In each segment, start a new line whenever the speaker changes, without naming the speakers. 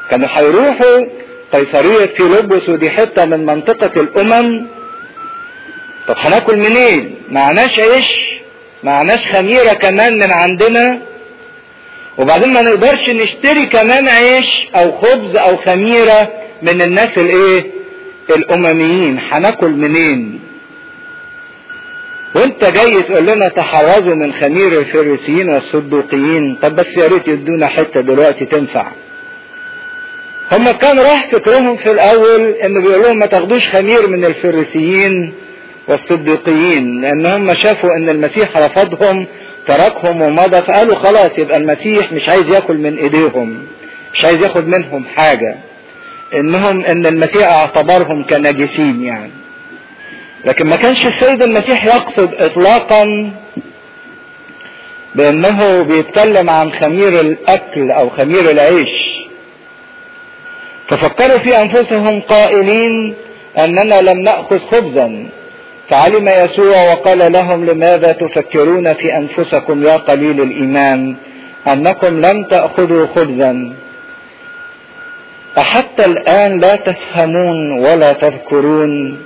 كانوا هيروحوا قيصرية فيلبس ودي حتة من منطقة الأمم طب هناكل منين؟ معناش عيش معناش خميرة كمان من عندنا وبعدين ما نقدرش نشتري كمان عيش أو خبز أو خميرة من الناس الإيه؟ الأمميين هناكل منين؟ وانت جاي تقول لنا تحرزوا من خمير الفريسيين والصدوقيين طب بس يا ريت يدونا حته دلوقتي تنفع هم كان راح فكرهم في الاول انه بيقول لهم ما تاخدوش خمير من الفريسيين والصديقيين لان هم شافوا ان المسيح رفضهم تركهم ومضى فقالوا خلاص يبقى المسيح مش عايز ياكل من ايديهم مش عايز ياخد منهم حاجه انهم ان المسيح اعتبرهم كنجسين يعني لكن ما كانش السيد المسيح يقصد اطلاقا بانه بيتكلم عن خمير الاكل او خمير العيش ففكروا في انفسهم قائلين اننا لم ناخذ خبزا فعلم يسوع وقال لهم لماذا تفكرون في انفسكم يا قليل الايمان انكم لم تاخذوا خبزا احتى الان لا تفهمون ولا تذكرون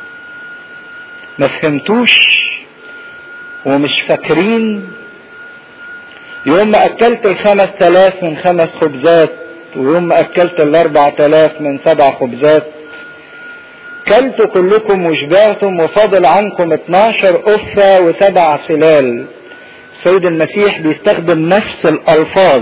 ما فهمتوش ومش فاكرين يوم ما اكلت الخمس تلاف من خمس خبزات ويوم ما اكلت الاربع تلاف من سبع خبزات كلت كلكم وشبعتم وفضل عنكم 12 أفة وسبع سلال السيد المسيح بيستخدم نفس الألفاظ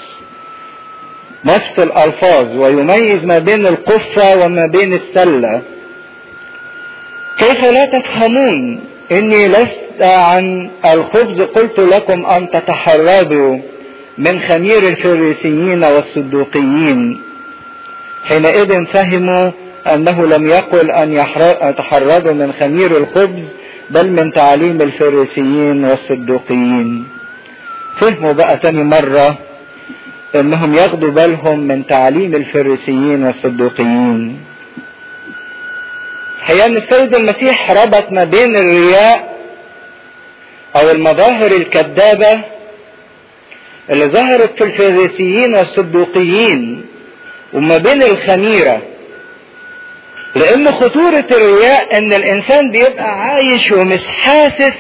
نفس الألفاظ ويميز ما بين القفة وما بين السلة كيف لا تفهمون إني لست عن الخبز قلت لكم أن تتحرروا من خمير الفريسيين والصدوقيين حينئذ فهموا أنه لم يقل أن يتحرروا من خمير الخبز بل من تعليم الفريسيين والصدوقيين فهموا بقى تاني مرة انهم ياخدوا بالهم من تعليم الفريسيين والصدوقيين هي ان السيد المسيح ربط ما بين الرياء او المظاهر الكذابة اللي ظهرت في الفريسيين والصدوقيين وما بين الخميره لان خطورة الرياء ان الانسان بيبقى عايش ومش حاسس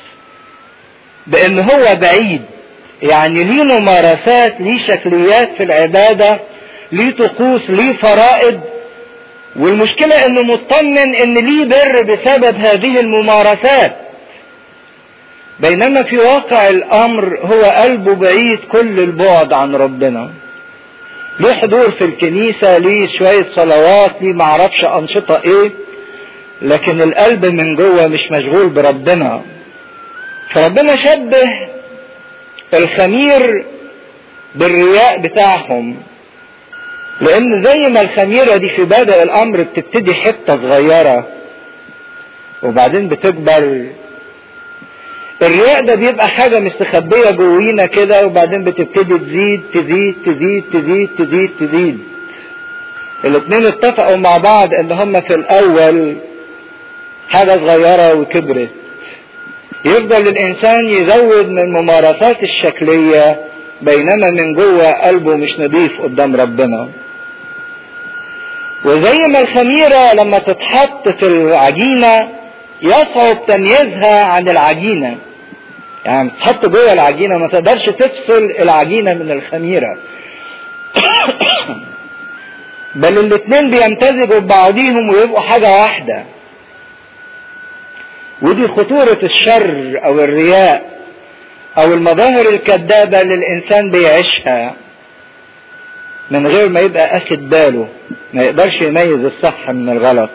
بان هو بعيد يعني ليه ممارسات ليه شكليات في العبادة ليه طقوس ليه فرائض والمشكلة انه مطمن ان ليه بر بسبب هذه الممارسات بينما في واقع الامر هو قلبه بعيد كل البعد عن ربنا ليه حضور في الكنيسة ليه شوية صلوات ليه معرفش أنشطة إيه لكن القلب من جوه مش مشغول بربنا فربنا شبه الخمير بالرياء بتاعهم لأن زي ما الخميرة دي في بدء الأمر بتبتدي حتة صغيرة وبعدين بتكبر الرياء ده بيبقى حاجة مستخبية جوينا كده وبعدين بتبتدي تزيد تزيد تزيد تزيد تزيد تزيد الاتنين اتفقوا مع بعض ان هما في الاول حاجة صغيرة وكبرت يفضل الانسان يزود من الممارسات الشكلية بينما من جوه قلبه مش نظيف قدام ربنا وزي ما الخميرة لما تتحط في العجينة يصعب تمييزها عن العجينة يعني تحط جوه العجينة ما تقدرش تفصل العجينة من الخميرة بل الاتنين بيمتزجوا ببعضيهم ويبقوا حاجة واحدة ودي خطورة الشر او الرياء او المظاهر الكذابة اللي الانسان بيعيشها من غير ما يبقى اخد باله ما يقدرش يميز الصح من الغلط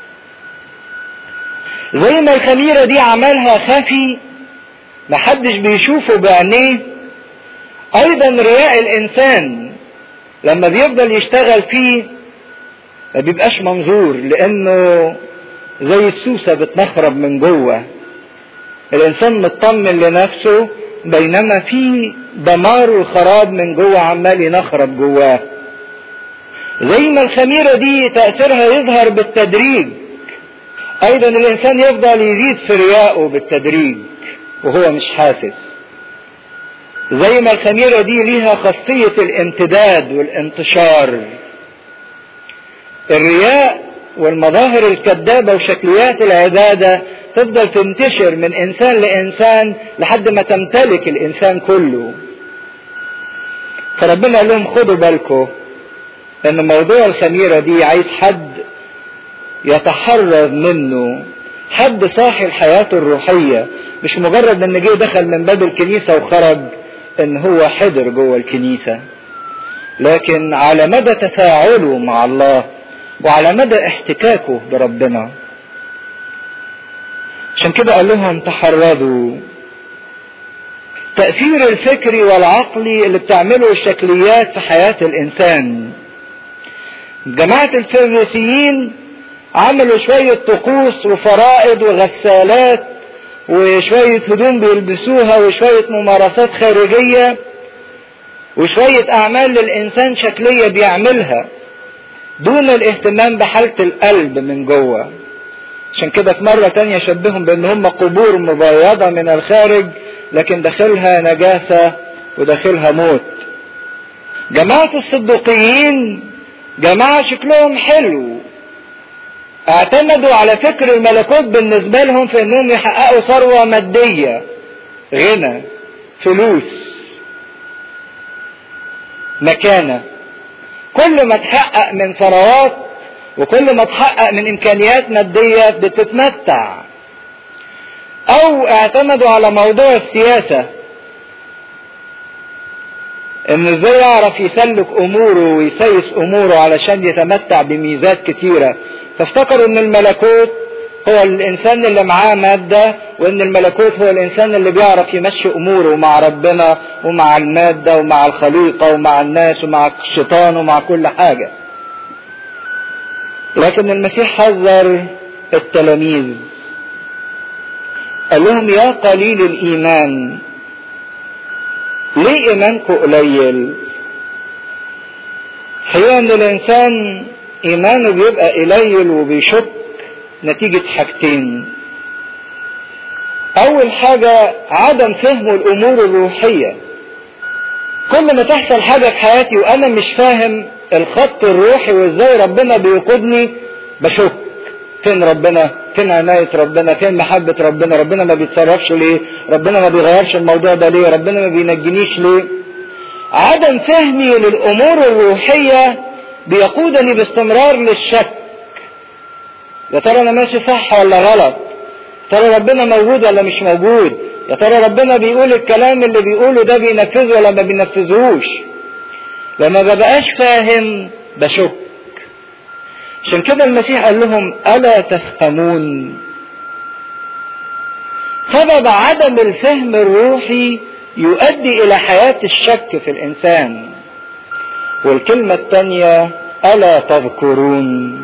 زي ما الخميرة دي عملها خفي محدش بيشوفه بعينيه ايضا رياء الانسان لما بيفضل يشتغل فيه ما بيبقاش منظور لانه زي السوسة بتنخرب من جوه الانسان مطمن لنفسه بينما في دمار وخراب من جوه عمال ينخرب جواه زي ما الخميرة دي تأثيرها يظهر بالتدريج ايضا الانسان يفضل يزيد في رياءه بالتدريج وهو مش حاسس زي ما الخميرة دي ليها خاصية الامتداد والانتشار الرياء والمظاهر الكذابة وشكليات العبادة تفضل تنتشر من انسان لانسان لحد ما تمتلك الانسان كله فربنا قال لهم خدوا بالكم ان موضوع الخميرة دي عايز حد يتحرر منه حد صاحي حياته الروحية مش مجرد ان جه دخل من باب الكنيسة وخرج ان هو حضر جوه الكنيسة لكن على مدى تفاعله مع الله وعلى مدى احتكاكه بربنا عشان كده قال لهم تحرروا التأثير الفكري والعقلي اللي بتعمله الشكليات في حياة الإنسان جماعة الفريسيين عملوا شوية طقوس وفرائض وغسالات وشوية هدوم بيلبسوها وشوية ممارسات خارجية وشوية أعمال للإنسان شكلية بيعملها دون الاهتمام بحالة القلب من جوه عشان كده في مرة تانية شبههم بأن هم قبور مبيضة من الخارج لكن داخلها نجاسة وداخلها موت جماعة الصدوقيين جماعة شكلهم حلو اعتمدوا على فكر الملكوت بالنسبة لهم في انهم يحققوا ثروة مادية غنى فلوس مكانة كل ما تحقق من ثروات وكل ما تحقق من امكانيات مادية بتتمتع او اعتمدوا على موضوع السياسة ان ازاي يعرف يسلك اموره ويسيس اموره علشان يتمتع بميزات كتيرة فافتكروا ان الملكوت هو الانسان اللي معاه مادة وان الملكوت هو الانسان اللي بيعرف يمشي اموره مع ربنا ومع المادة ومع الخليقة ومع الناس ومع الشيطان ومع كل حاجة لكن المسيح حذر التلاميذ قال لهم يا قليل الايمان ليه ايمانكم قليل حقيقة ان الانسان ايمانه بيبقى قليل وبيشك نتيجة حاجتين اول حاجة عدم فهم الامور الروحية كل ما تحصل حاجة في حياتي وانا مش فاهم الخط الروحي وازاي ربنا بيقودني بشك فين ربنا فين عناية ربنا فين محبة ربنا ربنا ما بيتصرفش ليه ربنا ما بيغيرش الموضوع ده ليه ربنا ما بينجنيش ليه عدم فهمي للامور الروحية بيقودني باستمرار للشك يا ترى انا ماشي صح ولا غلط ترى ربنا موجود ولا مش موجود يا ترى ربنا بيقول الكلام اللي بيقوله ده بينفذه ولا ما بينفذهوش لما ببقاش فاهم بشك عشان كده المسيح قال لهم الا تفهمون سبب عدم الفهم الروحي يؤدي الى حياة الشك في الانسان والكلمة الثانية الا تذكرون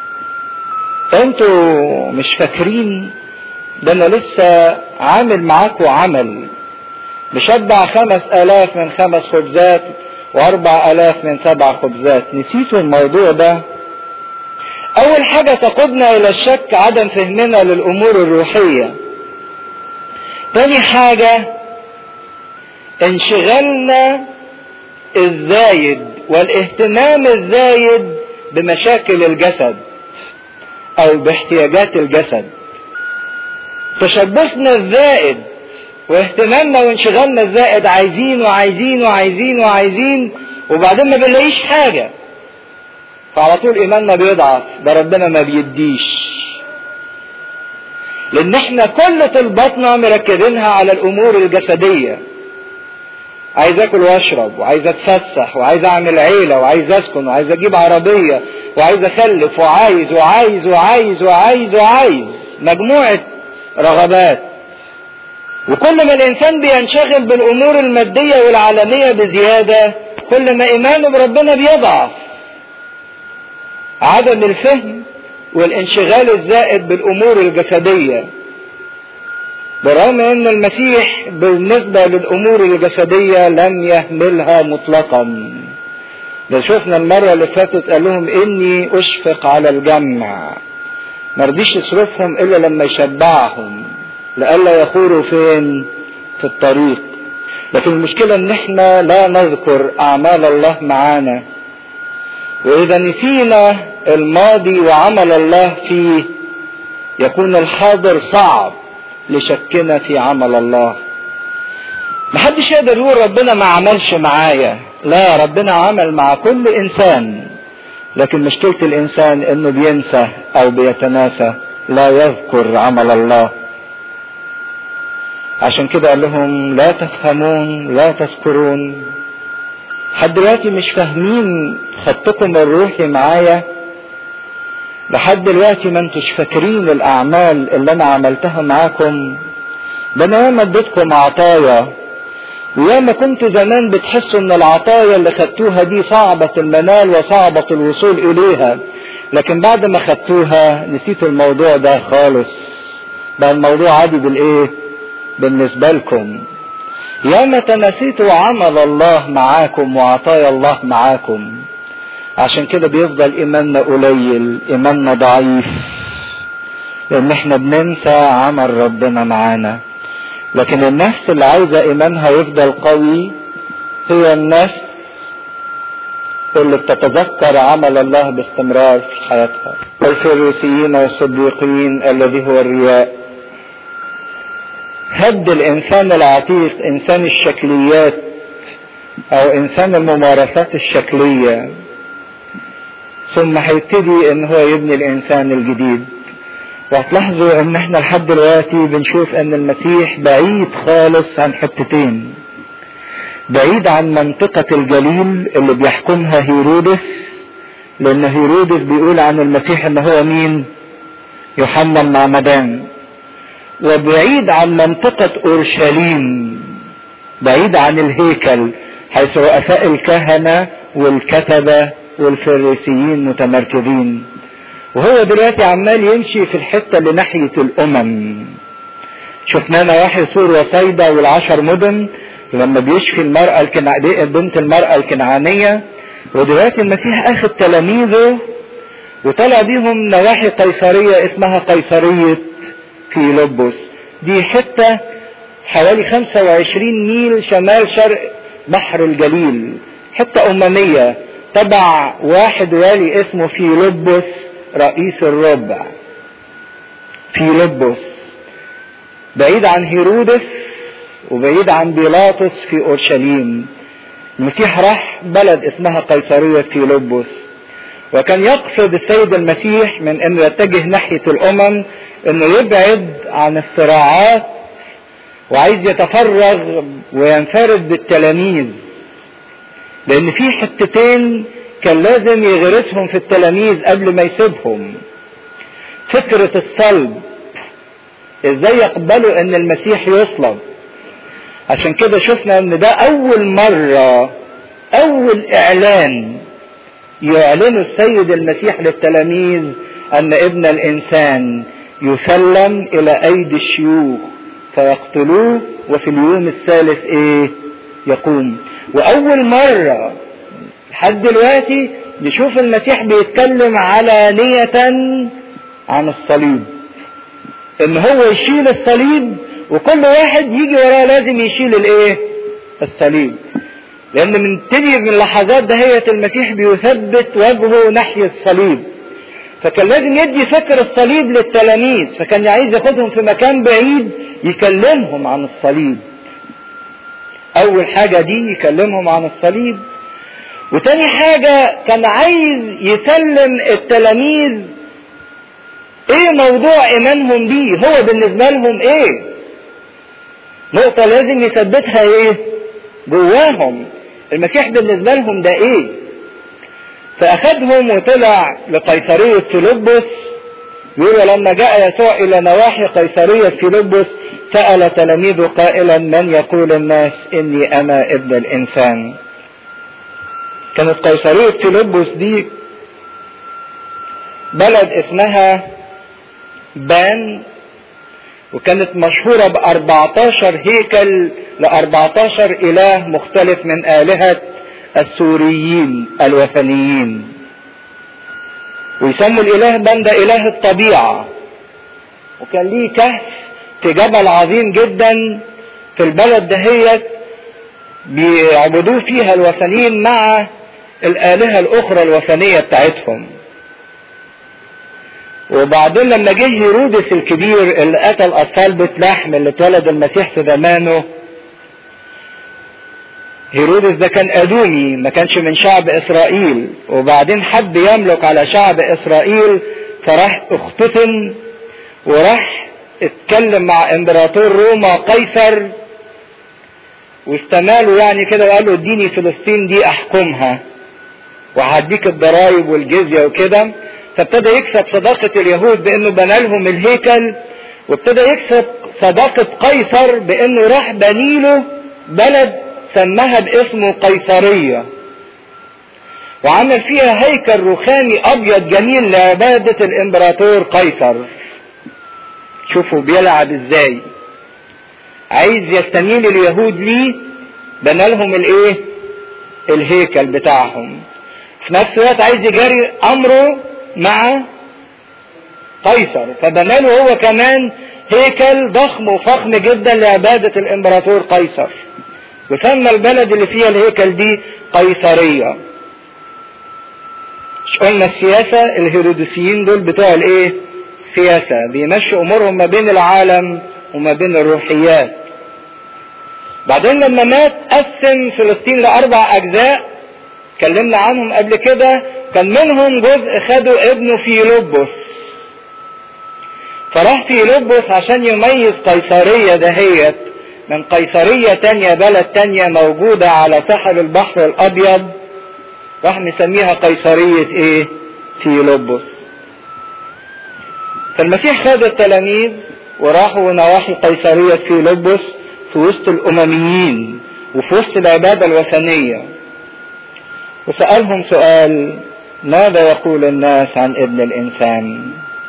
انتوا مش فاكرين ده انا لسه عامل معاكم عمل مشبع خمس الاف من خمس خبزات واربع الاف من سبع خبزات نسيتوا الموضوع ده اول حاجة تقودنا الى الشك عدم فهمنا للامور الروحية تاني حاجة انشغالنا الزايد والاهتمام الزايد بمشاكل الجسد او باحتياجات الجسد تشبثنا الزائد واهتمامنا وانشغالنا الزائد عايزين وعايزين وعايزين وعايزين وبعدين ما بنلاقيش حاجة فعلى طول ايماننا بيضعف ده ربنا ما بيديش لان احنا كل طلباتنا مركزينها على الامور الجسدية عايز اكل واشرب وعايز اتفسح وعايز اعمل عيلة وعايز اسكن وعايز اجيب عربية وعايز اخلف وعايز وعايز وعايز وعايز وعايز مجموعة رغبات وكل ما الانسان بينشغل بالامور المادية والعالمية بزيادة كل ما ايمانه بربنا بيضعف عدم الفهم والانشغال الزائد بالامور الجسدية برغم ان المسيح بالنسبة للامور الجسدية لم يهملها مطلقا ده شفنا المرة اللي فاتت قال لهم اني اشفق على الجمع مرضيش يصرفهم الا لما يشبعهم لئلا يخوروا فين في الطريق لكن المشكلة ان احنا لا نذكر اعمال الله معانا واذا نسينا الماضي وعمل الله فيه يكون الحاضر صعب لشكنا في عمل الله محدش يقدر يقول ربنا ما عملش معايا لا ربنا عمل مع كل انسان لكن مشكلة الانسان انه بينسى او بيتناسى لا يذكر عمل الله عشان كده قال لهم لا تفهمون لا تذكرون لحد دلوقتي مش فاهمين خطكم الروحي معايا لحد دلوقتي ما انتوش فاكرين الاعمال اللي انا عملتها معاكم ده انا ياما اديتكم عطايا وياما كنت زمان بتحسوا ان العطايا اللي خدتوها دي صعبة المنال وصعبة الوصول اليها لكن بعد ما خدتوها نسيتوا الموضوع ده خالص بقى الموضوع عادي بالايه بالنسبة لكم ياما تنسيتوا عمل الله معاكم وعطايا الله معاكم عشان كده بيفضل ايماننا قليل ايماننا ضعيف لان احنا بننسى عمل ربنا معانا لكن النفس اللي عايزه ايمانها يفضل قوي هي النفس اللي بتتذكر عمل الله باستمرار في حياتها الفريسيين والصديقين الذي هو الرياء هد الانسان العتيق انسان الشكليات او انسان الممارسات الشكليه ثم هيبتدي ان هو يبني الانسان الجديد وهتلاحظوا ان احنا لحد دلوقتي بنشوف ان المسيح بعيد خالص عن حتتين بعيد عن منطقة الجليل اللي بيحكمها هيرودس لان هيرودس بيقول عن المسيح ان هو مين يوحنا المعمدان وبعيد عن منطقة اورشليم بعيد عن الهيكل حيث رؤساء الكهنة والكتبة والفريسيين متمركزين وهو دلوقتي عمال يمشي في الحته اللي ناحيه الامم شفنا نواحي سور وصيدا والعشر مدن لما بيشفي المرأة الكنعانية بنت المرأة الكنعانية ودلوقتي المسيح اخذ تلاميذه وطلع بيهم نواحي قيصرية اسمها قيصرية فيلبس دي حتة حوالي 25 ميل شمال شرق بحر الجليل حتة أممية تبع واحد والي اسمه فيلبس رئيس الربع فيلبس بعيد عن هيرودس وبعيد عن بيلاطس في اورشليم المسيح راح بلد اسمها قيصرية فيلبس وكان يقصد السيد المسيح من انه يتجه ناحية الامم انه يبعد عن الصراعات وعايز يتفرغ وينفرد بالتلاميذ لان في حتتين كان لازم يغرسهم في التلاميذ قبل ما يسيبهم فكرة الصلب ازاي يقبلوا ان المسيح يصلب عشان كده شفنا ان ده اول مرة اول اعلان يعلنه السيد المسيح للتلاميذ ان ابن الانسان يسلم الى ايدي الشيوخ فيقتلوه وفي اليوم الثالث ايه يقوم واول مرة لحد دلوقتي نشوف المسيح بيتكلم علانية عن الصليب ان هو يشيل الصليب وكل واحد يجي وراه لازم يشيل الايه الصليب لان من تبي من اللحظات دهية المسيح بيثبت وجهه ناحية الصليب فكان لازم يدي فكر الصليب للتلاميذ فكان عايز ياخدهم في مكان بعيد يكلمهم عن الصليب اول حاجة دي يكلمهم عن الصليب وتاني حاجة كان عايز يسلم التلاميذ ايه موضوع ايمانهم بيه هو بالنسبة لهم ايه نقطة لازم يثبتها ايه جواهم المسيح بالنسبة لهم ده ايه فاخدهم وطلع لقيصرية فيلبس يقول لما جاء يسوع الى نواحي قيصرية فيلبس سأل تلاميذه قائلا من يقول الناس اني انا ابن الانسان كانت قيصرية فيلبس دي بلد اسمها بان وكانت مشهورة ب 14 هيكل ل 14 إله مختلف من آلهة السوريين الوثنيين ويسموا الإله بان ده إله الطبيعة وكان ليه كهف في جبل عظيم جدا في البلد دهيت بيعبدوه فيها الوثنيين مع الآلهة الأخرى الوثنية بتاعتهم وبعدين لما جه هيرودس الكبير اللي قتل أطفال بيت لحم اللي اتولد المسيح في زمانه هيرودس ده كان أدومي ما كانش من شعب إسرائيل وبعدين حب يملك على شعب إسرائيل فراح اختتن وراح اتكلم مع امبراطور روما قيصر واستماله يعني كده وقال له اديني فلسطين دي احكمها وهديك الضرايب والجزيه وكده فابتدى يكسب صداقه اليهود بانه بنى لهم الهيكل وابتدى يكسب صداقه قيصر بانه راح بني له بلد سماها باسمه قيصريه وعمل فيها هيكل رخامي ابيض جميل لعباده الامبراطور قيصر شوفوا بيلعب ازاي عايز يستميل اليهود ليه بنى لهم الايه الهيكل بتاعهم في نفس الوقت عايز يجري امره مع قيصر فبنى له هو كمان هيكل ضخم وفخم جدا لعبادة الامبراطور قيصر وسمى البلد اللي فيها الهيكل دي قيصرية مش قلنا السياسة الهيرودوسيين دول بتوع الايه سياسة بيمشوا امورهم ما بين العالم وما بين الروحيات بعدين لما مات قسم فلسطين لاربع اجزاء اتكلمنا عنهم قبل كده كان منهم جزء خده ابنه فيلبس فراح فيلبس عشان يميز قيصرية دهيت من قيصرية تانية بلد تانية موجودة على ساحل البحر الابيض راح مسميها قيصرية ايه فيلبس فالمسيح خد التلاميذ وراحوا نواحي قيصرية فيلبس في وسط الأمميين وفي وسط العبادة الوثنية وسألهم سؤال ماذا يقول الناس عن ابن الإنسان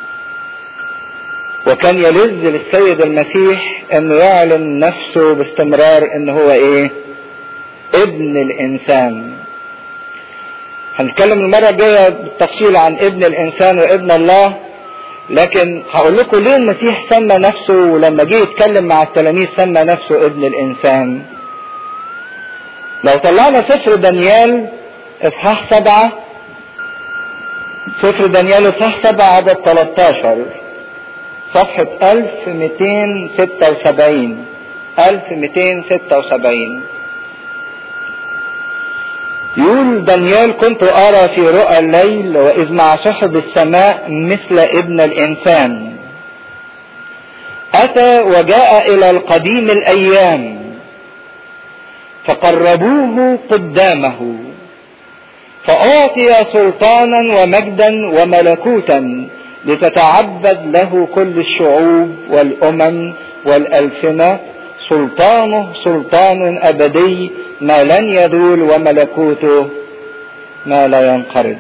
وكان يلذ للسيد المسيح انه يعلن نفسه باستمرار ان هو ايه ابن الانسان هنتكلم المرة الجاية بالتفصيل عن ابن الانسان وابن الله لكن هقول لكم ليه المسيح سمى نفسه ولما جه يتكلم مع التلاميذ سمى نفسه ابن الانسان لو طلعنا سفر دانيال اصحاح سبعة سفر دانيال اصحاح سبعة عدد 13 صفحة 1276 1276 يقول دانيال كنت أرى في رؤى الليل وإذ مع سحب السماء مثل ابن الإنسان أتى وجاء إلى القديم الأيام فقربوه قدامه فأعطي سلطانا ومجدا وملكوتا لتتعبد له كل الشعوب والأمم والألسنة سلطانه سلطان أبدي ما لن يزول وملكوته ما لا ينقرض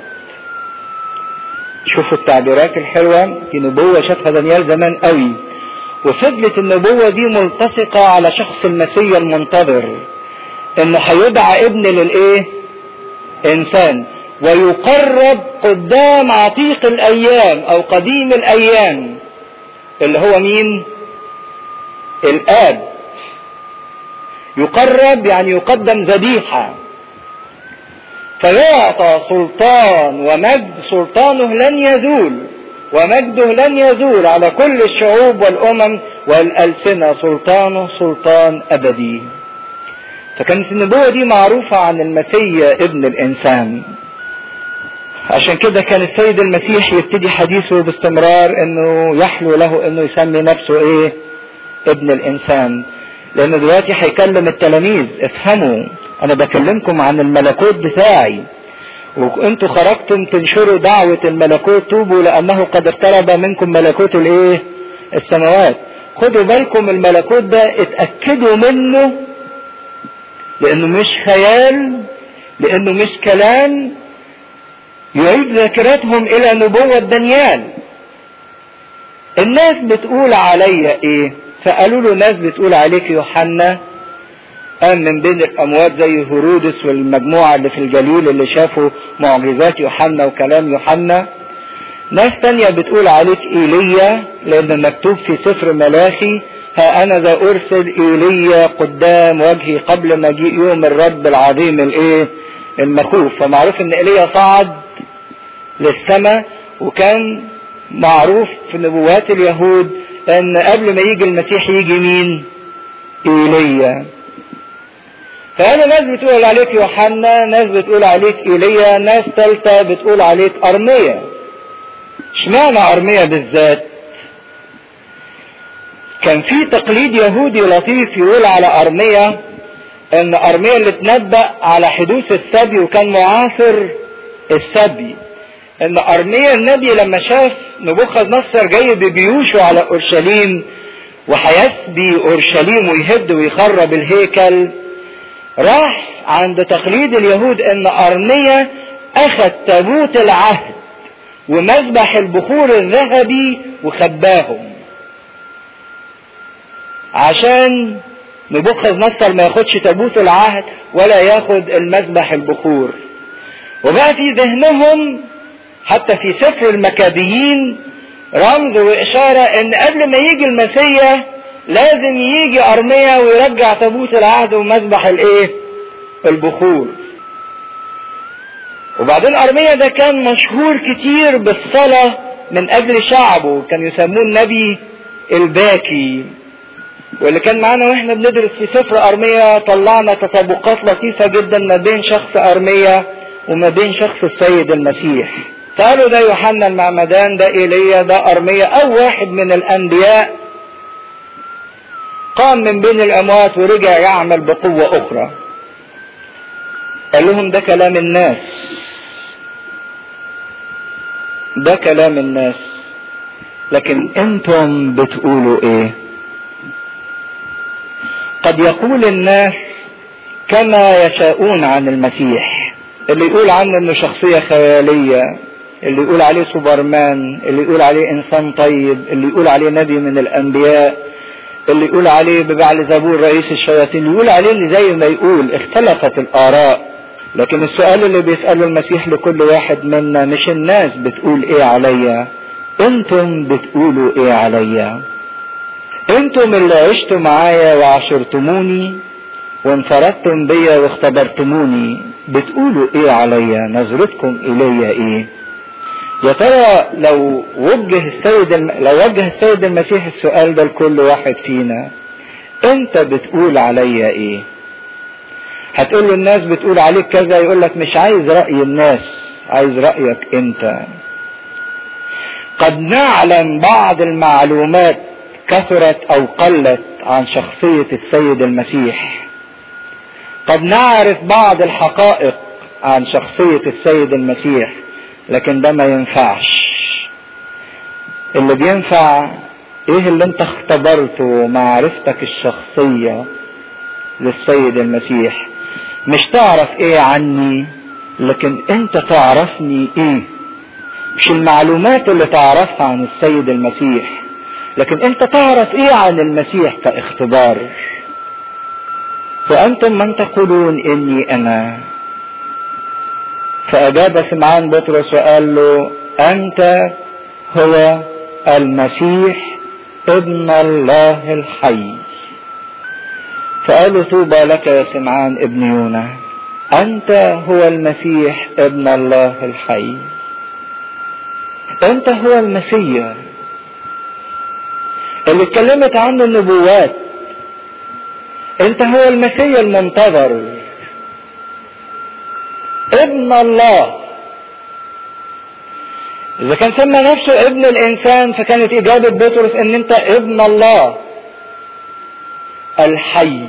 شوفوا التعبيرات الحلوة دي نبوة شافها دانيال زمان قوي وفضلت النبوة دي ملتصقة على شخص المسيح المنتظر انه هيدعى ابن للايه انسان ويقرب قدام عتيق الايام او قديم الايام اللي هو مين الاب يقرب يعني يقدم ذبيحة فيعطى سلطان ومجد سلطانه لن يزول ومجده لن يزول على كل الشعوب والأمم والألسنة سلطانه سلطان أبدي فكانت النبوة دي معروفة عن المسيح ابن الإنسان عشان كده كان السيد المسيح يبتدي حديثه باستمرار انه يحلو له انه يسمي نفسه ايه ابن الانسان لان دلوقتي هيكلم التلاميذ افهموا انا بكلمكم عن الملكوت بتاعي وانتوا خرجتم تنشروا دعوة الملكوت توبوا لانه قد اقترب منكم ملكوت الايه السماوات خدوا بالكم الملكوت ده اتأكدوا منه لانه مش خيال لانه مش كلام يعيد ذاكرتهم الى نبوة دانيال الناس بتقول عليا ايه فقالوا له ناس بتقول عليك يوحنا قام من بين الاموات زي هرودس والمجموعة اللي في الجليل اللي شافوا معجزات يوحنا وكلام يوحنا ناس تانية بتقول عليك ايليا لان مكتوب في سفر ملاخي ها انا ذا ارسل ايليا قدام وجهي قبل مجيء يوم الرب العظيم الايه المخوف فمعروف ان ايليا صعد للسماء وكان معروف في نبوات اليهود ان قبل ما يجي المسيح يجي مين ايليا فأنا ناس بتقول عليك يوحنا ناس بتقول عليك ايليا ناس تالتة بتقول عليك ارميا اشمعنى ارميا بالذات كان في تقليد يهودي لطيف يقول على ارميا ان ارميا اللي اتنبأ على حدوث السبي وكان معاصر السبي ان ارميا النبي لما شاف نبوخذ نصر جاي بجيوشه على اورشليم وهيسبي اورشليم ويهد ويخرب الهيكل راح عند تقليد اليهود ان ارميا اخذ تابوت العهد ومذبح البخور الذهبي وخباهم عشان نبوخذ نصر ما ياخدش تابوت العهد ولا ياخد المذبح البخور وبقى في ذهنهم حتى في سفر المكابيين رمز وإشارة إن قبل ما يجي المسيح لازم يجي أرميا ويرجع تابوت العهد ومذبح الإيه؟ البخور. وبعدين أرميا ده كان مشهور كتير بالصلاة من أجل شعبه، كان يسموه النبي الباكي. واللي كان معانا واحنا بندرس في سفر أرميا طلعنا تطابقات لطيفة جدا ما بين شخص أرميا وما بين شخص السيد المسيح. قالوا ده يوحنا المعمدان ده ايليا ده ارميا او واحد من الانبياء قام من بين الاموات ورجع يعمل بقوة اخرى قال لهم ده كلام الناس ده كلام الناس لكن انتم بتقولوا ايه قد يقول الناس كما يشاءون عن المسيح اللي يقول عنه انه شخصية خيالية اللي يقول عليه سوبرمان اللي يقول عليه انسان طيب اللي يقول عليه نبي من الانبياء اللي يقول عليه ببعل زبور رئيس الشياطين يقول عليه اللي زي ما يقول اختلفت الاراء لكن السؤال اللي بيسأله المسيح لكل واحد منا مش الناس بتقول ايه عليا انتم بتقولوا ايه عليا انتم اللي عشتوا معايا وعاشرتموني وانفردتم بيا واختبرتموني بتقولوا ايه عليا نظرتكم الي ايه يا ترى لو وجه السيد الم... لو وجه السيد المسيح السؤال ده لكل واحد فينا انت بتقول عليا ايه هتقول له الناس بتقول عليك كذا يقول لك مش عايز رأي الناس عايز رأيك انت قد نعلم بعض المعلومات كثرت او قلت عن شخصية السيد المسيح قد نعرف بعض الحقائق عن شخصية السيد المسيح لكن ده ما ينفعش اللي بينفع ايه اللي انت اختبرته معرفتك الشخصية للسيد المسيح مش تعرف ايه عني لكن انت تعرفني ايه مش المعلومات اللي تعرفها عن السيد المسيح لكن انت تعرف ايه عن المسيح كاختبار فانتم من تقولون اني انا فأجاب سمعان بطرس وقال له أنت هو المسيح ابن الله الحي فقالوا طوبى لك يا سمعان ابن يونا أنت هو المسيح ابن الله الحي أنت هو المسيح اللي اتكلمت عنه النبوات أنت هو المسيح المنتظر ابن الله اذا كان سمى نفسه ابن الانسان فكانت اجابة بطرس ان انت ابن الله الحي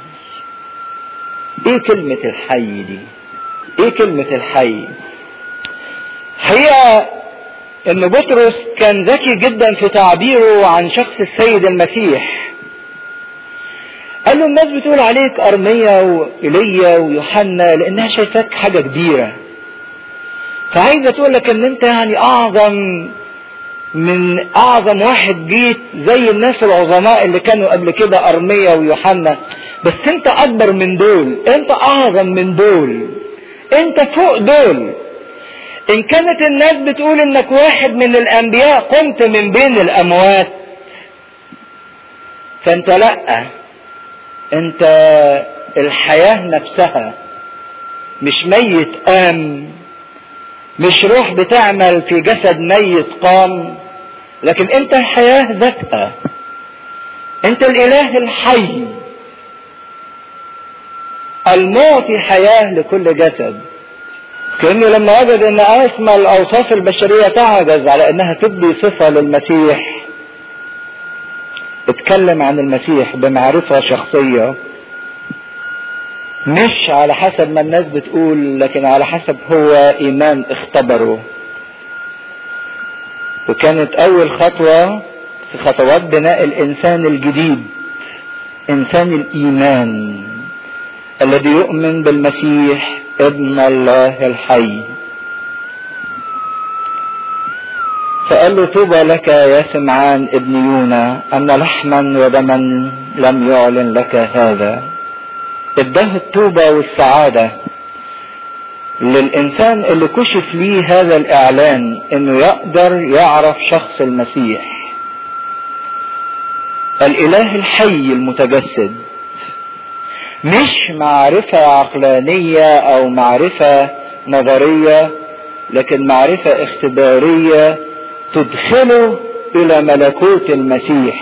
ايه كلمة الحي دي ايه كلمة الحي هي ان بطرس كان ذكي جدا في تعبيره عن شخص السيد المسيح قال له الناس بتقول عليك أرميا وإيليا ويوحنا لأنها شايفاك حاجة كبيرة فعايزة تقول لك إن أنت يعني أعظم من أعظم واحد جيت زي الناس العظماء اللي كانوا قبل كده أرميا ويوحنا بس أنت أكبر من دول أنت أعظم من دول أنت فوق دول إن كانت الناس بتقول إنك واحد من الأنبياء قمت من بين الأموات فانت لا انت الحياة نفسها مش ميت قام مش روح بتعمل في جسد ميت قام لكن انت الحياة ذاتها انت الاله الحي المعطي حياة لكل جسد كأنه لما وجد ان اسمى الاوصاف البشرية تعجز على انها تدي صفة للمسيح اتكلم عن المسيح بمعرفة شخصية مش على حسب ما الناس بتقول لكن على حسب هو ايمان اختبره وكانت اول خطوة في خطوات بناء الانسان الجديد انسان الايمان الذي يؤمن بالمسيح ابن الله الحي فقال له طوبى لك يا سمعان ابن يونا ان لحما ودما لم يعلن لك هذا اداه الطوبة والسعادة للإنسان اللي كشف ليه هذا الإعلان إنه يقدر يعرف شخص المسيح الإله الحي المتجسد مش معرفة عقلانية أو معرفة نظرية لكن معرفة اختبارية تدخله إلى ملكوت المسيح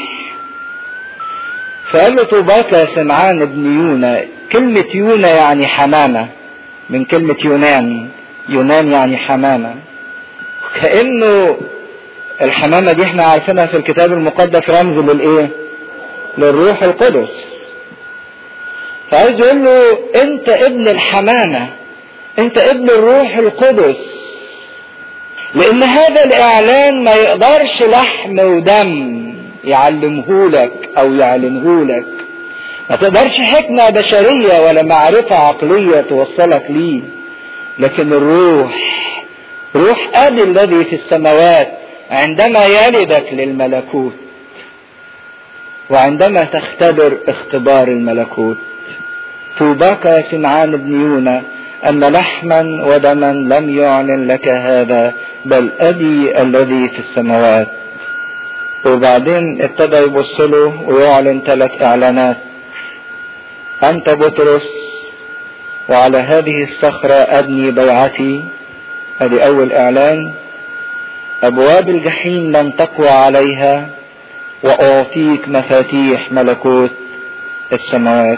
فقال له طوباك يا سمعان ابن يونا كلمة يونا يعني حمامة من كلمة يونان يونان يعني حمامة كأنه الحمامة دي احنا عارفينها في الكتاب المقدس رمز للايه للروح القدس فعايز يقول له انت ابن الحمامة انت ابن الروح القدس لان هذا الاعلان ما يقدرش لحم ودم يعلمهولك او يعلنهولك ما تقدرش حكمة بشرية ولا معرفة عقلية توصلك ليه لكن الروح روح ابي الذي في السماوات عندما يلدك للملكوت وعندما تختبر اختبار الملكوت طوباك يا سمعان بن يونا أن لحما ودما لم يعلن لك هذا بل أبي الذي في السماوات وبعدين ابتدى يبص له ويعلن ثلاث إعلانات أنت بطرس وعلى هذه الصخرة أبني بيعتي هذه أول إعلان أبواب الجحيم لن تقوى عليها وأعطيك مفاتيح ملكوت السماوات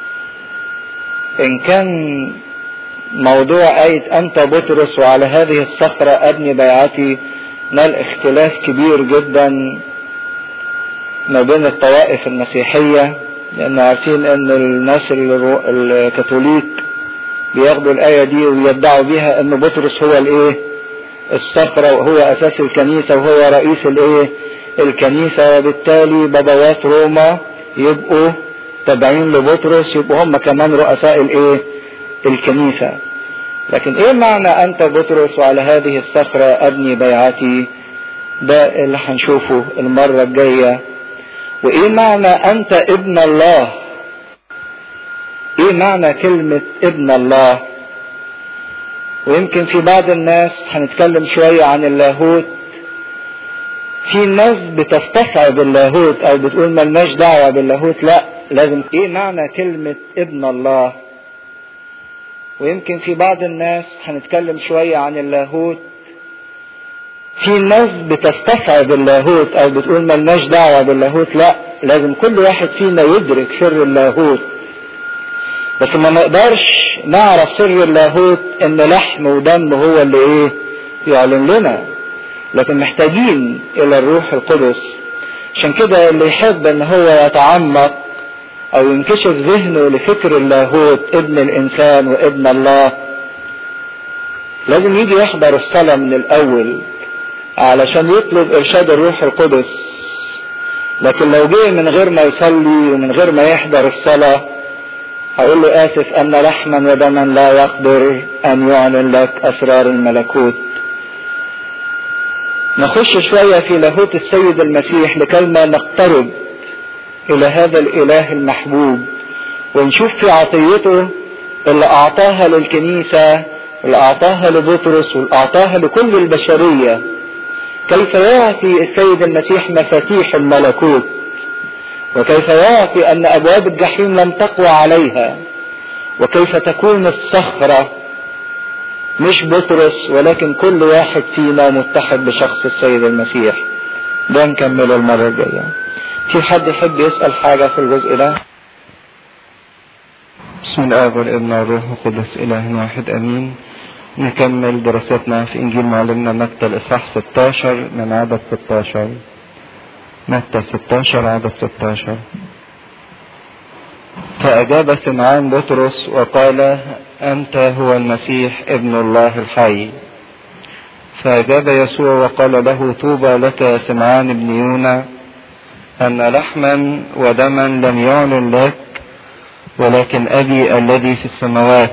إن كان موضوع آية أنت بطرس وعلى هذه الصخرة أبني بيعتي نال اختلاف كبير جدا ما بين الطوائف المسيحية لأن عارفين أن الناس الكاثوليك بياخدوا الآية دي ويدعوا بيها أن بطرس هو الإيه؟ الصخرة وهو أساس الكنيسة وهو رئيس الإيه؟ الكنيسة وبالتالي بابوات روما يبقوا تابعين لبطرس يبقوا هم كمان رؤساء الإيه؟ الكنيسة. لكن إيه معنى أنت بطرس وعلى هذه الصخرة أبني بيعتي؟ ده اللي هنشوفه المرة الجاية وايه معنى انت ابن الله ايه معنى كلمة ابن الله ويمكن في بعض الناس هنتكلم شوية عن اللاهوت في ناس بتستصعب اللاهوت او بتقول ملناش دعوة باللاهوت لا لازم ايه معنى كلمة ابن الله ويمكن في بعض الناس هنتكلم شوية عن اللاهوت في ناس بتستصعب اللاهوت او بتقول ملناش دعوة باللاهوت لا لازم كل واحد فينا يدرك سر اللاهوت بس ما نقدرش نعرف سر اللاهوت ان لحم ودم هو اللي ايه يعلن لنا لكن محتاجين الى الروح القدس عشان كده اللي يحب ان هو يتعمق او ينكشف ذهنه لفكر اللاهوت ابن الانسان وابن الله لازم يجي يحضر الصلاة من الاول علشان يطلب ارشاد الروح القدس لكن لو جه من غير ما يصلي ومن غير ما يحضر الصلاة هقول له اسف ان لحما ودما لا يقدر ان يعلن لك اسرار الملكوت نخش شوية في لاهوت السيد المسيح لكلمة نقترب الى هذا الاله المحبوب ونشوف في عطيته اللي اعطاها للكنيسة اللي اعطاها لبطرس واللي اعطاها لكل البشرية كيف يعطي السيد المسيح مفاتيح الملكوت وكيف يعطي أن أبواب الجحيم لم تقوى عليها وكيف تكون الصخرة مش بطرس ولكن كل واحد فينا متحد بشخص السيد المسيح ده نكمله المرة الجاية في حد يحب يسأل حاجة في الجزء ده
بسم الله والابن والروح القدس إله واحد أمين نكمل دراستنا في إنجيل معلمنا متى الإصحاح 16 من عدد 16 متى 16 عدد 16 فأجاب سمعان بطرس وقال أنت هو المسيح ابن الله الحي فأجاب يسوع وقال له طوبى لك يا سمعان ابن يونا أن لحما ودما لم يعلن لك ولكن أبي الذي في السماوات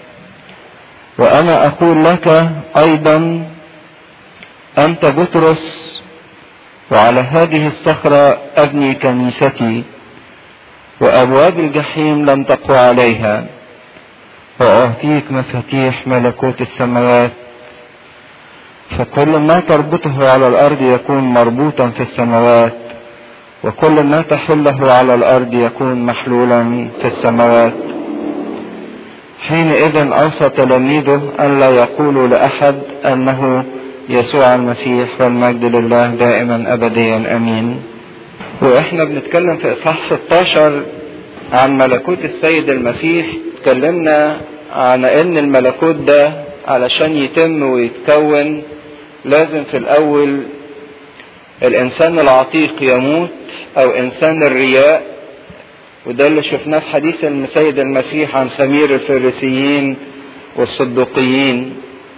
وأنا أقول لك أيضا أنت بطرس وعلى هذه الصخرة أبني كنيستي وأبواب الجحيم لن تقوى عليها وأعطيك مفاتيح ملكوت السماوات فكل ما تربطه على الأرض يكون مربوطا في السماوات وكل ما تحله على الأرض يكون محلولا في السماوات حينئذ أوصى تلاميذه ألا يقولوا لأحد أنه يسوع المسيح والمجد لله دائما أبديا أمين
وإحنا بنتكلم في إصحاح 16 عن ملكوت السيد المسيح اتكلمنا عن ان الملكوت ده علشان يتم ويتكون لازم في الاول الانسان العتيق يموت او انسان الرياء وده اللي شفناه في حديث السيد المسيح عن خمير الفريسيين والصدوقيين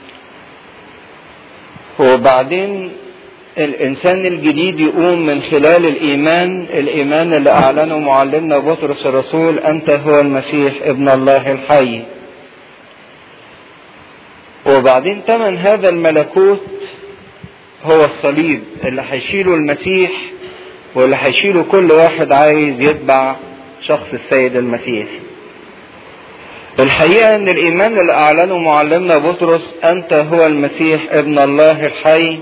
وبعدين الانسان الجديد يقوم من خلال الايمان الايمان اللي اعلنه معلمنا بطرس الرسول انت هو المسيح ابن الله الحي وبعدين تمن هذا الملكوت هو الصليب اللي هيشيله المسيح واللي هيشيله كل واحد عايز يتبع شخص السيد المسيح الحقيقة ان الايمان اللي اعلنه معلمنا بطرس انت هو المسيح ابن الله الحي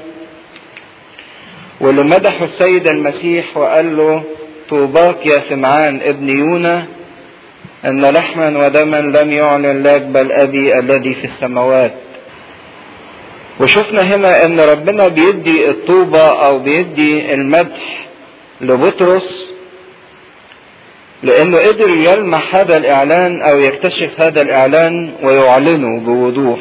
واللي مدحه السيد المسيح وقال له طوباك يا سمعان ابن يونا ان لحما ودما لم يعلن لك بل ابي الذي في السماوات وشفنا هنا ان ربنا بيدي الطوبة او بيدي المدح لبطرس لانه قدر يلمح هذا الاعلان او يكتشف هذا الاعلان ويعلنه بوضوح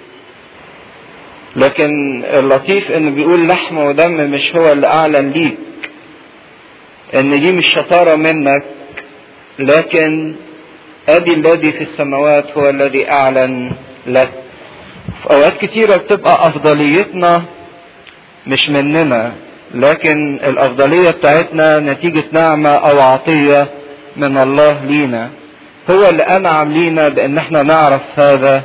لكن اللطيف انه بيقول لحم ودم مش هو اللي اعلن ليك ان دي مش شطارة منك لكن ابي الذي في السماوات هو الذي اعلن لك في اوقات كتيرة بتبقى افضليتنا مش مننا لكن الافضلية بتاعتنا نتيجة نعمة او عطية من الله لينا هو اللي انعم لينا بان احنا نعرف هذا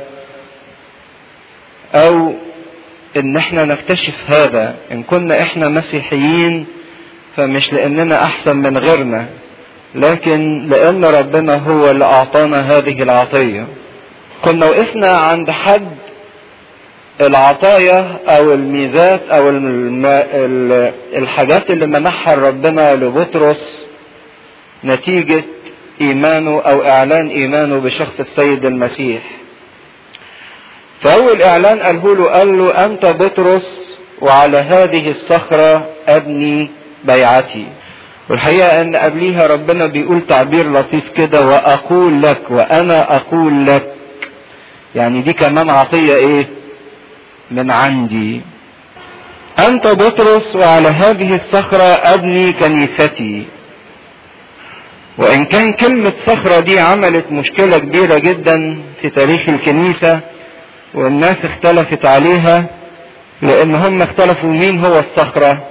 او ان احنا نكتشف هذا ان كنا احنا مسيحيين فمش لاننا احسن من غيرنا لكن لان ربنا هو اللي اعطانا هذه العطية كنا وقفنا عند حد العطايا او الميزات او الم... الحاجات اللي منحها ربنا لبطرس نتيجة ايمانه او اعلان ايمانه بشخص السيد المسيح فاول اعلان قاله له قال له انت بطرس وعلى هذه الصخرة ابني بيعتي والحقيقة ان قبليها ربنا بيقول تعبير لطيف كده واقول لك وانا اقول لك يعني دي كمان عطية ايه من عندي انت بطرس وعلى هذه الصخرة ابني كنيستي وان كان كلمة صخرة دي عملت مشكلة كبيرة جدا في تاريخ الكنيسة والناس اختلفت عليها لان هم اختلفوا مين هو الصخرة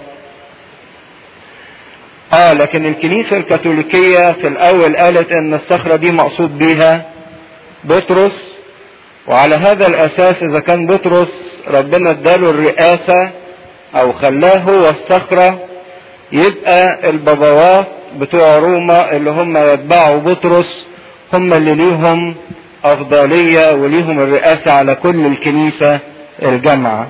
اه لكن الكنيسة الكاثوليكية في الاول قالت ان الصخرة دي مقصود بيها بطرس وعلى هذا الاساس اذا كان بطرس ربنا اداله الرئاسة او خلاه هو الصخرة يبقى البابوات بتوع روما اللي هم يتبعوا بطرس هم اللي ليهم افضلية وليهم الرئاسة على كل الكنيسة الجامعة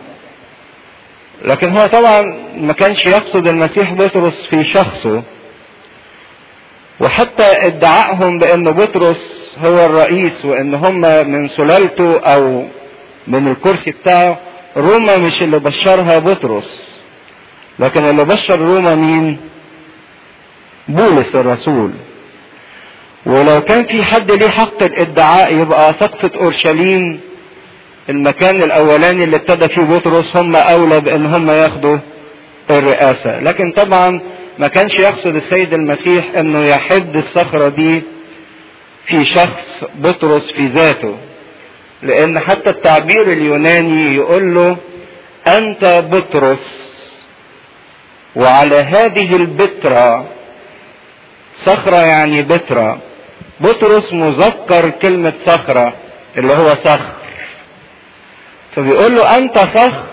لكن هو طبعا ما كانش يقصد المسيح بطرس في شخصه
وحتى ادعائهم بان بطرس هو الرئيس وان هم من سلالته او من الكرسي بتاعه روما مش اللي بشرها بطرس لكن اللي بشر روما مين بولس الرسول ولو كان في حد ليه حق الادعاء يبقى سقفة اورشليم المكان الاولاني اللي ابتدى فيه بطرس هم اولى بان هم ياخدوا الرئاسة لكن طبعا ما كانش يقصد السيد المسيح انه يحد الصخرة دي في شخص بطرس في ذاته لان حتى التعبير اليوناني يقول له انت بطرس وعلى هذه البترة صخرة يعني بترة بطرس مذكر كلمة صخرة اللي هو صخر فبيقول له انت صخر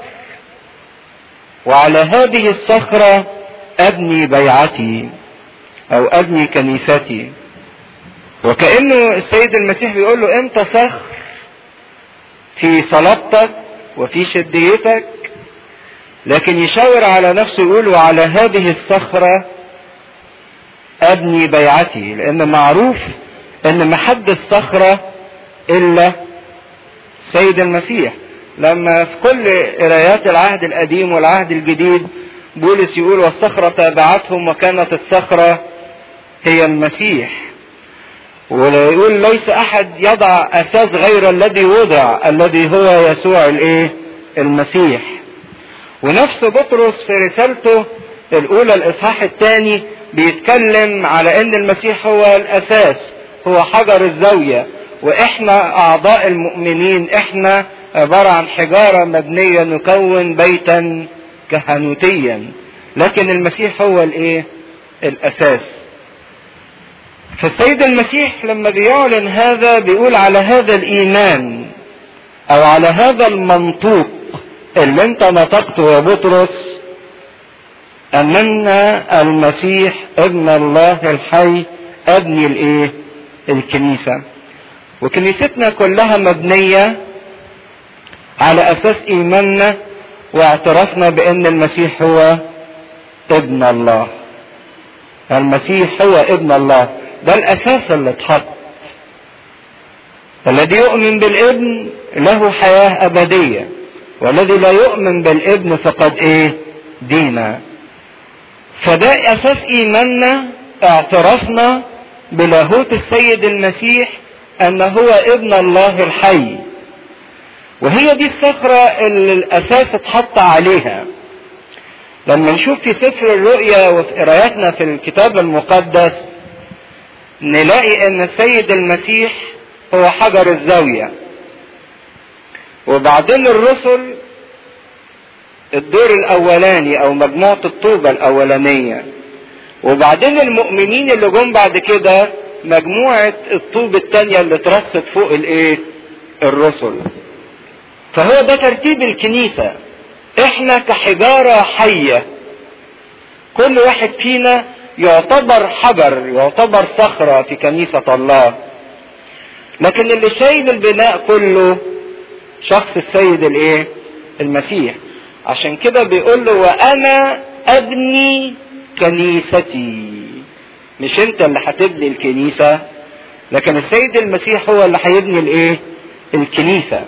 وعلى هذه الصخرة ابني بيعتي او ابني كنيستي وكأنه السيد المسيح بيقول له انت صخر في صلابتك وفي شديتك لكن يشاور على نفسه يقول وعلى هذه الصخرة ابني بيعتي لان معروف ان ما حد الصخرة الا سيد المسيح لما في كل قرايات العهد القديم والعهد الجديد بولس يقول والصخرة تابعتهم وكانت الصخرة هي المسيح ويقول ليس احد يضع اساس غير الذي وضع الذي هو يسوع الايه المسيح ونفس بطرس في رسالته الاولى الاصحاح الثاني بيتكلم على ان المسيح هو الاساس هو حجر الزاوية واحنا اعضاء المؤمنين احنا عبارة عن حجارة مبنية نكون بيتا كهنوتيا لكن المسيح هو الايه الاساس فالسيد المسيح لما بيعلن هذا بيقول على هذا الايمان او على هذا المنطوق اللي انت نطقته يا بطرس ان المسيح ابن الله الحي ابني الايه الكنيسة وكنيستنا كلها مبنية على اساس ايماننا واعترافنا بان المسيح هو ابن الله المسيح هو ابن الله ده الاساس اللي اتحط الذي يؤمن بالابن له حياة ابدية والذي لا يؤمن بالابن فقد ايه دينا فده اساس ايماننا اعترافنا بلاهوت السيد المسيح ان هو ابن الله الحي وهي دي الصخرة اللي الاساس اتحط عليها لما نشوف في سفر الرؤيا وفي قراياتنا في الكتاب المقدس نلاقي ان السيد المسيح هو حجر الزاوية وبعدين الرسل الدور الاولاني او مجموعة الطوبة الاولانية وبعدين المؤمنين اللي جم بعد كده مجموعة الطوب التانية اللي اترصت فوق الايه الرسل فهو ده ترتيب الكنيسة احنا كحجارة حية كل واحد فينا يعتبر حجر يعتبر صخرة في كنيسة الله لكن اللي شايل البناء كله شخص السيد الايه المسيح عشان كده بيقول له وانا ابني كنيستي مش انت اللي هتبني الكنيسة لكن السيد المسيح هو اللي هيبني الايه الكنيسة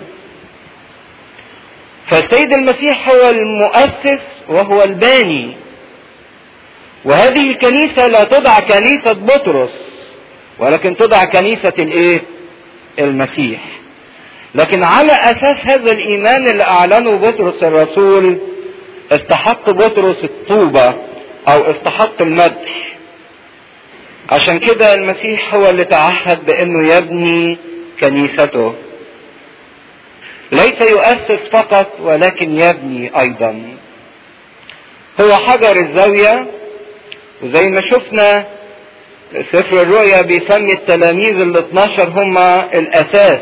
فالسيد المسيح هو المؤسس وهو الباني وهذه الكنيسة لا تدعى كنيسة بطرس ولكن تدعى كنيسة الايه المسيح لكن على اساس هذا الايمان اللي اعلنه بطرس الرسول استحق بطرس الطوبة او استحق المدح عشان كده المسيح هو اللي تعهد بانه يبني كنيسته ليس يؤسس فقط ولكن يبني ايضا هو حجر الزاوية وزي ما شفنا سفر الرؤيا بيسمي التلاميذ ال 12 هم الاساس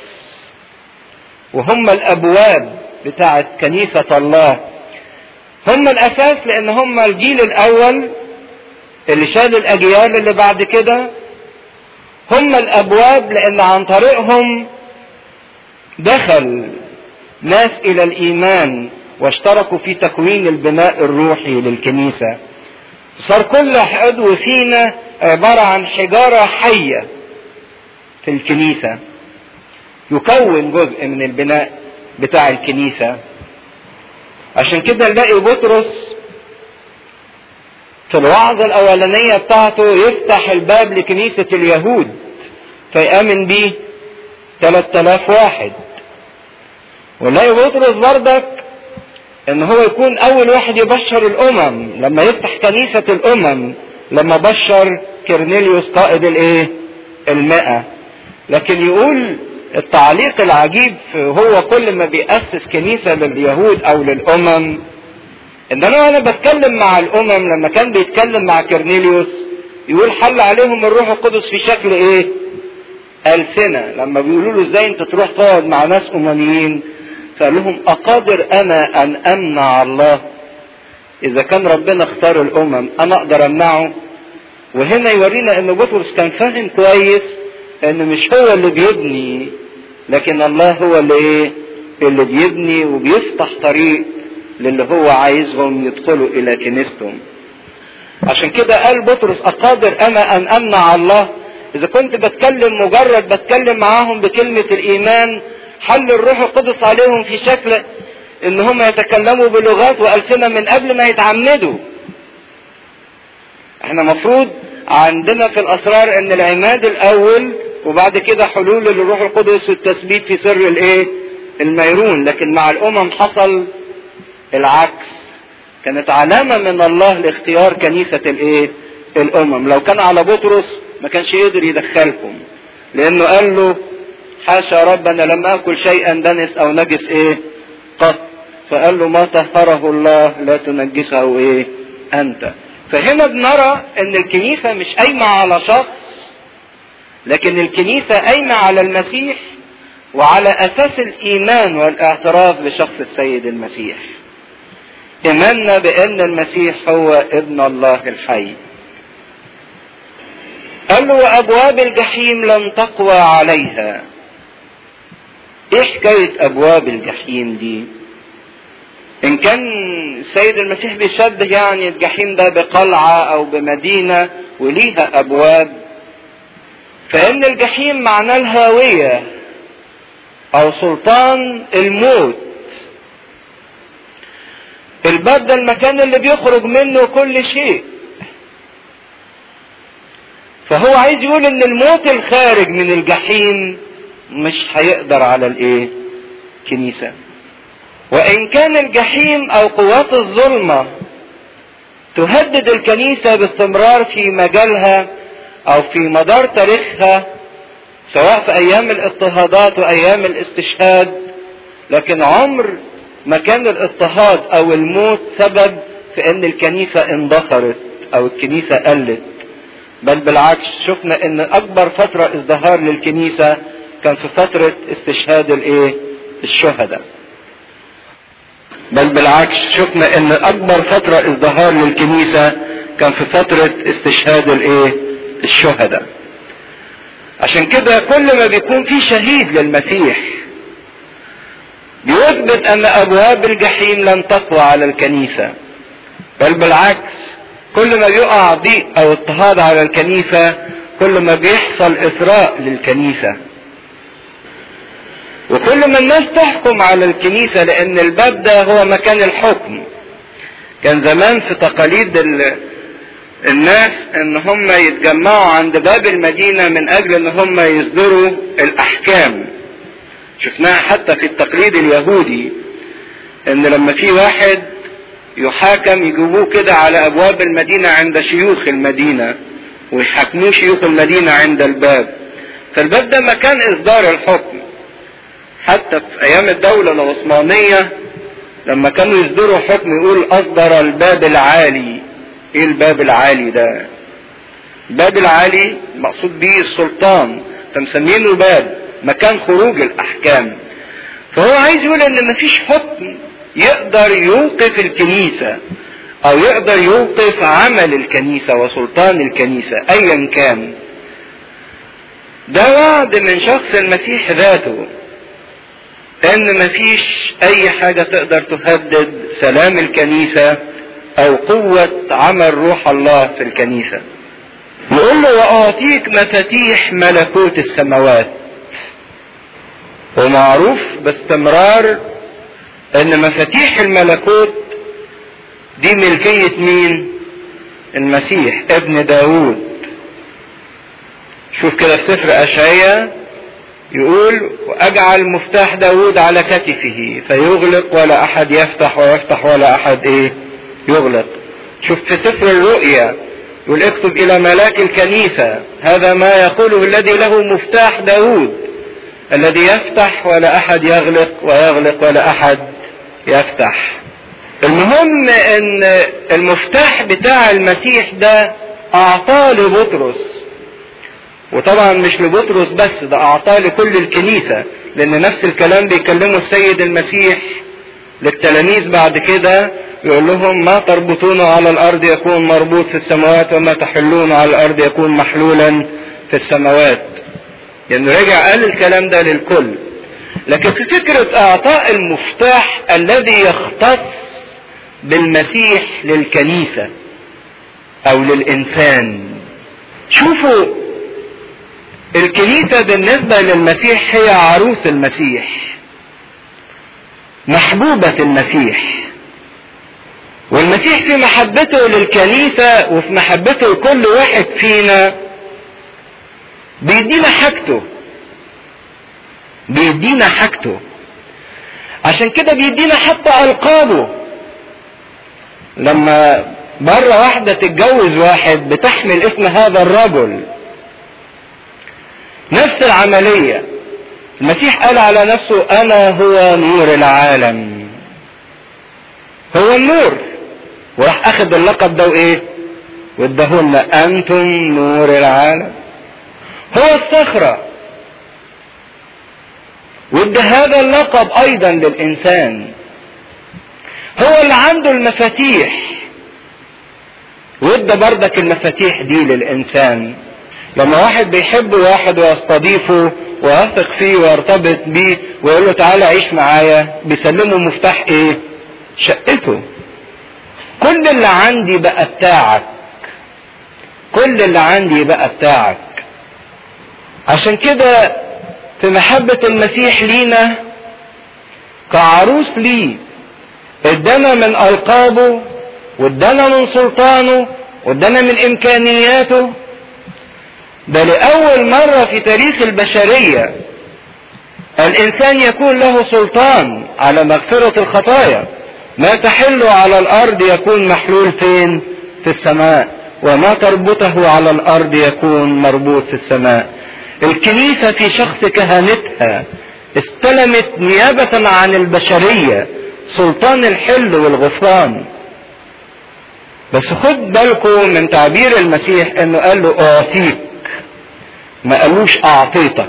وهم الابواب بتاعت كنيسة الله هم الاساس لان هم الجيل الاول اللي شال الاجيال اللي بعد كده هم الابواب لان عن طريقهم دخل ناس الى الايمان واشتركوا في تكوين البناء الروحي للكنيسة صار كل عضو فينا
عبارة عن حجارة حية في الكنيسة يكون جزء من البناء بتاع الكنيسة عشان كده نلاقي بطرس في الوعظة الأولانية بتاعته يفتح الباب لكنيسة اليهود فيأمن بيه 3000 واحد ونلاقي بطرس بردك ان هو يكون اول واحد يبشر الامم لما يفتح كنيسة الامم لما بشر كرنيليوس قائد الايه المئة لكن يقول التعليق العجيب هو كل ما بيأسس كنيسة لليهود او للامم ان انا وانا بتكلم مع الامم لما كان بيتكلم مع كرنيليوس يقول حل عليهم الروح القدس في شكل ايه ألسنة لما بيقولوا له ازاي انت تروح تقعد مع ناس امميين فقال لهم اقادر انا ان امنع الله اذا كان ربنا اختار الامم انا اقدر امنعه وهنا يورينا ان بطرس كان فاهم كويس ان مش هو اللي بيبني لكن الله هو اللي ايه اللي بيبني وبيفتح طريق للي هو عايزهم يدخلوا الى كنيستهم عشان كده قال بطرس اقادر انا ان امنع الله اذا كنت بتكلم مجرد بتكلم معاهم بكلمة الايمان حل الروح القدس عليهم في شكل ان هم يتكلموا بلغات والسنة من قبل ما يتعمدوا احنا مفروض عندنا في الاسرار ان العماد الاول وبعد كده حلول الروح القدس والتثبيت في سر الايه الميرون لكن مع الامم حصل العكس كانت علامة من الله لاختيار كنيسة الايه الامم لو كان على بطرس ما كانش يقدر يدخلكم لانه قال له حاشا ربنا لم اكل شيئا دنس او نجس ايه قط فقال له ما طهره الله لا تنجسه ايه انت فهنا بنرى ان الكنيسة مش قايمة على شخص لكن الكنيسة قايمة على المسيح وعلى اساس الايمان والاعتراف بشخص السيد المسيح ايماننا بان المسيح هو ابن الله الحي قال له وابواب الجحيم لن تقوى عليها ايه حكاية ابواب الجحيم دي ان كان السيد المسيح بيشبه يعني الجحيم ده بقلعة او بمدينة وليها ابواب فان الجحيم معناه الهاوية او سلطان الموت الباب ده المكان اللي بيخرج منه كل شيء فهو عايز يقول ان الموت الخارج من الجحيم مش هيقدر على الايه كنيسة وان كان الجحيم او قوات الظلمة تهدد الكنيسة باستمرار في مجالها او في مدار تاريخها سواء في ايام الاضطهادات وايام الاستشهاد لكن عمر ما كان الاضطهاد او الموت سبب في ان الكنيسة اندثرت او الكنيسة قلت بل بالعكس شفنا ان اكبر فترة ازدهار للكنيسة كان في فترة استشهاد الايه الشهداء بل بالعكس شفنا ان اكبر فترة ازدهار للكنيسة كان في فترة استشهاد الايه الشهداء عشان كده كل ما بيكون في شهيد للمسيح بيثبت ان ابواب الجحيم لن تقوى على الكنيسة بل بالعكس كل ما بيقع ضيق او اضطهاد على الكنيسة كل ما بيحصل اثراء للكنيسة وكل ما الناس تحكم على الكنيسة لان الباب ده هو مكان الحكم كان زمان في تقاليد ال... الناس ان هم يتجمعوا عند باب المدينة من اجل ان هم يصدروا الاحكام شفناها حتى في التقليد اليهودي ان لما في واحد يحاكم يجيبوه كده على ابواب المدينة عند شيوخ المدينة ويحاكموه شيوخ المدينة عند الباب فالباب ده مكان اصدار الحكم حتى في ايام الدولة العثمانية لما كانوا يصدروا حكم يقول اصدر الباب العالي ايه الباب العالي ده الباب العالي مقصود به السلطان فمسمينه باب مكان خروج الاحكام فهو عايز يقول ان مفيش حكم يقدر يوقف الكنيسة او يقدر يوقف عمل الكنيسة وسلطان الكنيسة ايا كان ده وعد من شخص المسيح ذاته ان مفيش اي حاجة تقدر تهدد سلام الكنيسة او قوة عمل روح الله في الكنيسة يقول له واعطيك مفاتيح ملكوت السماوات ومعروف باستمرار ان مفاتيح الملكوت دي ملكية مين المسيح ابن داود شوف كده في سفر اشعياء يقول واجعل مفتاح داود على كتفه فيغلق ولا احد يفتح ويفتح ولا احد ايه يغلق شوف في سفر الرؤيا يقول اكتب الى ملاك الكنيسة هذا ما يقوله الذي له مفتاح داود الذي يفتح ولا احد يغلق ويغلق ولا احد يفتح المهم ان المفتاح بتاع المسيح ده اعطاه لبطرس وطبعا مش لبطرس بس ده اعطاه لكل الكنيسة لان نفس الكلام بيكلمه السيد المسيح للتلاميذ بعد كده يقول لهم ما تربطون على الارض يكون مربوط في السماوات وما تحلون على الارض يكون محلولا في السماوات لانه يعني رجع قال الكلام ده للكل لكن في فكرة اعطاء المفتاح الذي يختص بالمسيح للكنيسة او للانسان شوفوا الكنيسة بالنسبة للمسيح هي عروس المسيح محبوبة المسيح والمسيح في محبته للكنيسة وفي محبته لكل واحد فينا بيدينا حاجته بيدينا حاجته عشان كده بيدينا حتى ألقابه لما مرة واحدة تتجوز واحد بتحمل اسم هذا الرجل نفس العملية المسيح قال على نفسه أنا هو نور العالم هو النور وراح أخذ اللقب ده وإيه وادهن أنتم نور العالم هو الصخرة وادى هذا اللقب أيضا للإنسان هو اللي عنده المفاتيح وادى بردك المفاتيح دي للإنسان لما واحد بيحب واحد ويستضيفه ويثق فيه ويرتبط بيه ويقول له تعالى عيش معايا بيسلمه مفتاح ايه شقته كل اللي عندي بقى بتاعك كل اللي عندي بقى بتاعك عشان كده في محبة المسيح لينا كعروس ليه ادانا من القابه وادانا من سلطانه وادانا من امكانياته ده لأول مرة في تاريخ البشرية الإنسان يكون له سلطان على مغفرة الخطايا ما تحل على الأرض يكون محلول فين في السماء وما تربطه على الأرض يكون مربوط في السماء الكنيسة في شخص كهنتها استلمت نيابة عن البشرية سلطان الحل والغفران بس خد بالكم من تعبير المسيح انه قال له اعطيك ما قالوش اعطيتك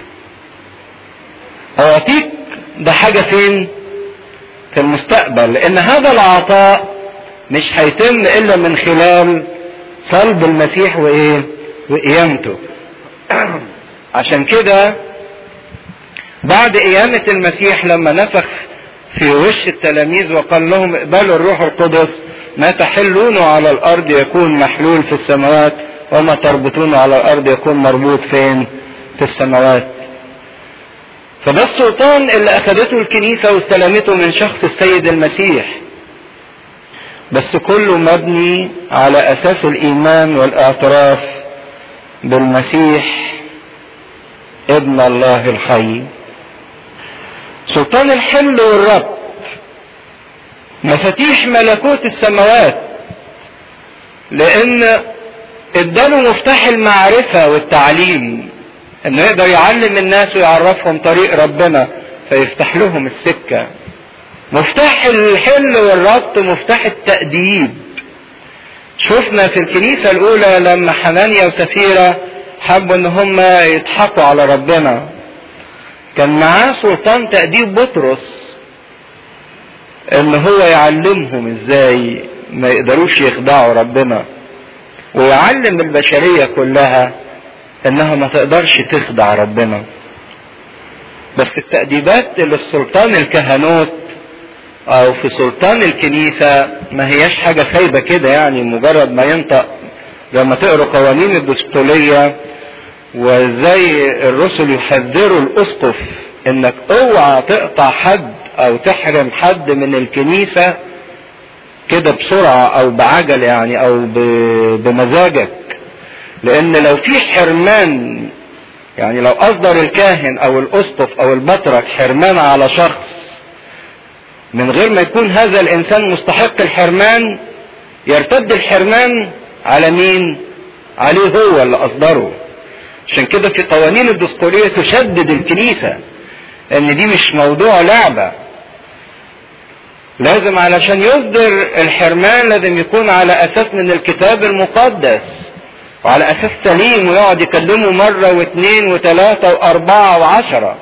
اعطيك ده حاجة فين في المستقبل لان هذا العطاء مش هيتم الا من خلال صلب المسيح وايه وقيامته عشان كده بعد قيامة المسيح لما نفخ في وش التلاميذ وقال لهم اقبلوا الروح القدس ما تحلون على الارض يكون محلول في السماوات وما تربطون على الارض يكون مربوط فين في السماوات فده السلطان اللي اخذته الكنيسة واستلمته من شخص السيد المسيح بس كله مبني على اساس الايمان والاعتراف بالمسيح ابن الله الحي سلطان الحل والربط مفاتيح ملكوت السماوات لان اداله مفتاح المعرفة والتعليم انه يقدر يعلم الناس ويعرفهم طريق ربنا فيفتح لهم السكة مفتاح الحل والربط مفتاح التأديب شفنا في الكنيسة الاولى لما حنانيا وسفيرة حبوا ان هم يضحكوا على ربنا كان معاه سلطان تأديب بطرس ان هو يعلمهم ازاي ما يقدروش يخدعوا ربنا ويعلم البشرية كلها انها ما تقدرش تخدع ربنا بس التأديبات اللي في سلطان الكهنوت او في سلطان الكنيسة ما هياش حاجة سايبة كده يعني مجرد ما ينطق
لما تقروا قوانين الدستورية وازاي الرسل يحذروا الاسقف انك اوعى تقطع حد او تحرم حد من الكنيسة كده بسرعة او بعجل يعني او بمزاجك لان لو في حرمان يعني لو اصدر الكاهن او الاسقف او البطرك حرمان على شخص من غير ما يكون هذا الانسان مستحق الحرمان يرتد الحرمان على مين عليه هو اللي اصدره عشان كده في قوانين الدستورية تشدد الكنيسة ان دي مش موضوع لعبة لازم علشان يصدر الحرمان لازم يكون على اساس من الكتاب المقدس وعلى اساس سليم ويقعد يكلمه مرة واثنين وثلاثة واربعة وعشرة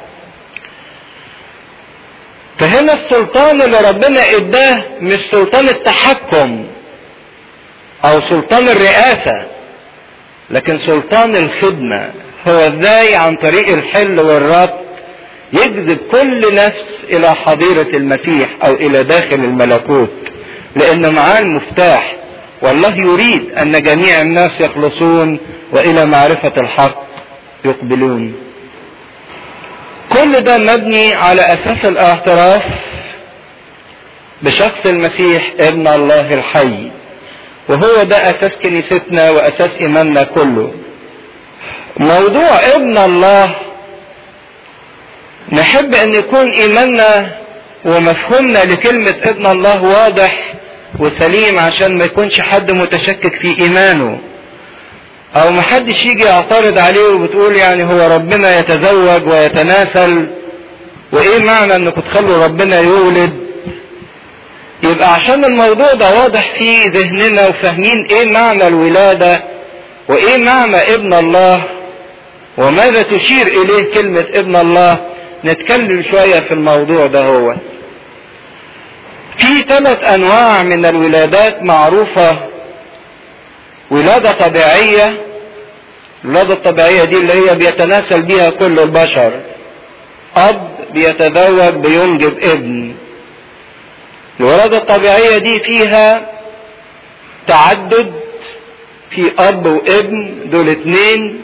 فهنا السلطان اللي ربنا اداه مش سلطان التحكم او سلطان الرئاسة لكن سلطان الخدمة هو ازاي عن طريق الحل والربط يجذب كل نفس الى حضيرة المسيح او الى داخل الملكوت لان معاه المفتاح والله يريد ان جميع الناس يخلصون والى معرفة الحق يقبلون كل ده مبني على اساس الاعتراف بشخص المسيح ابن الله الحي وهو ده اساس كنيستنا واساس ايماننا كله موضوع ابن الله نحب ان يكون ايماننا ومفهومنا لكلمة ابن الله واضح وسليم عشان ما يكونش حد متشكك في ايمانه او محدش يجي يعترض عليه وبتقول يعني هو ربنا يتزوج ويتناسل وايه معنى انكم تخلوا ربنا يولد يبقى عشان الموضوع ده واضح في ذهننا وفاهمين ايه معنى الولادة وايه معنى ابن الله وماذا تشير اليه كلمة ابن الله نتكلم شوية في الموضوع ده هو في ثلاث انواع من الولادات معروفة ولادة طبيعية الولادة الطبيعية دي اللي هي بيتناسل بيها كل البشر اب بيتزوج بينجب ابن الولادة الطبيعية دي فيها تعدد في اب وابن دول اتنين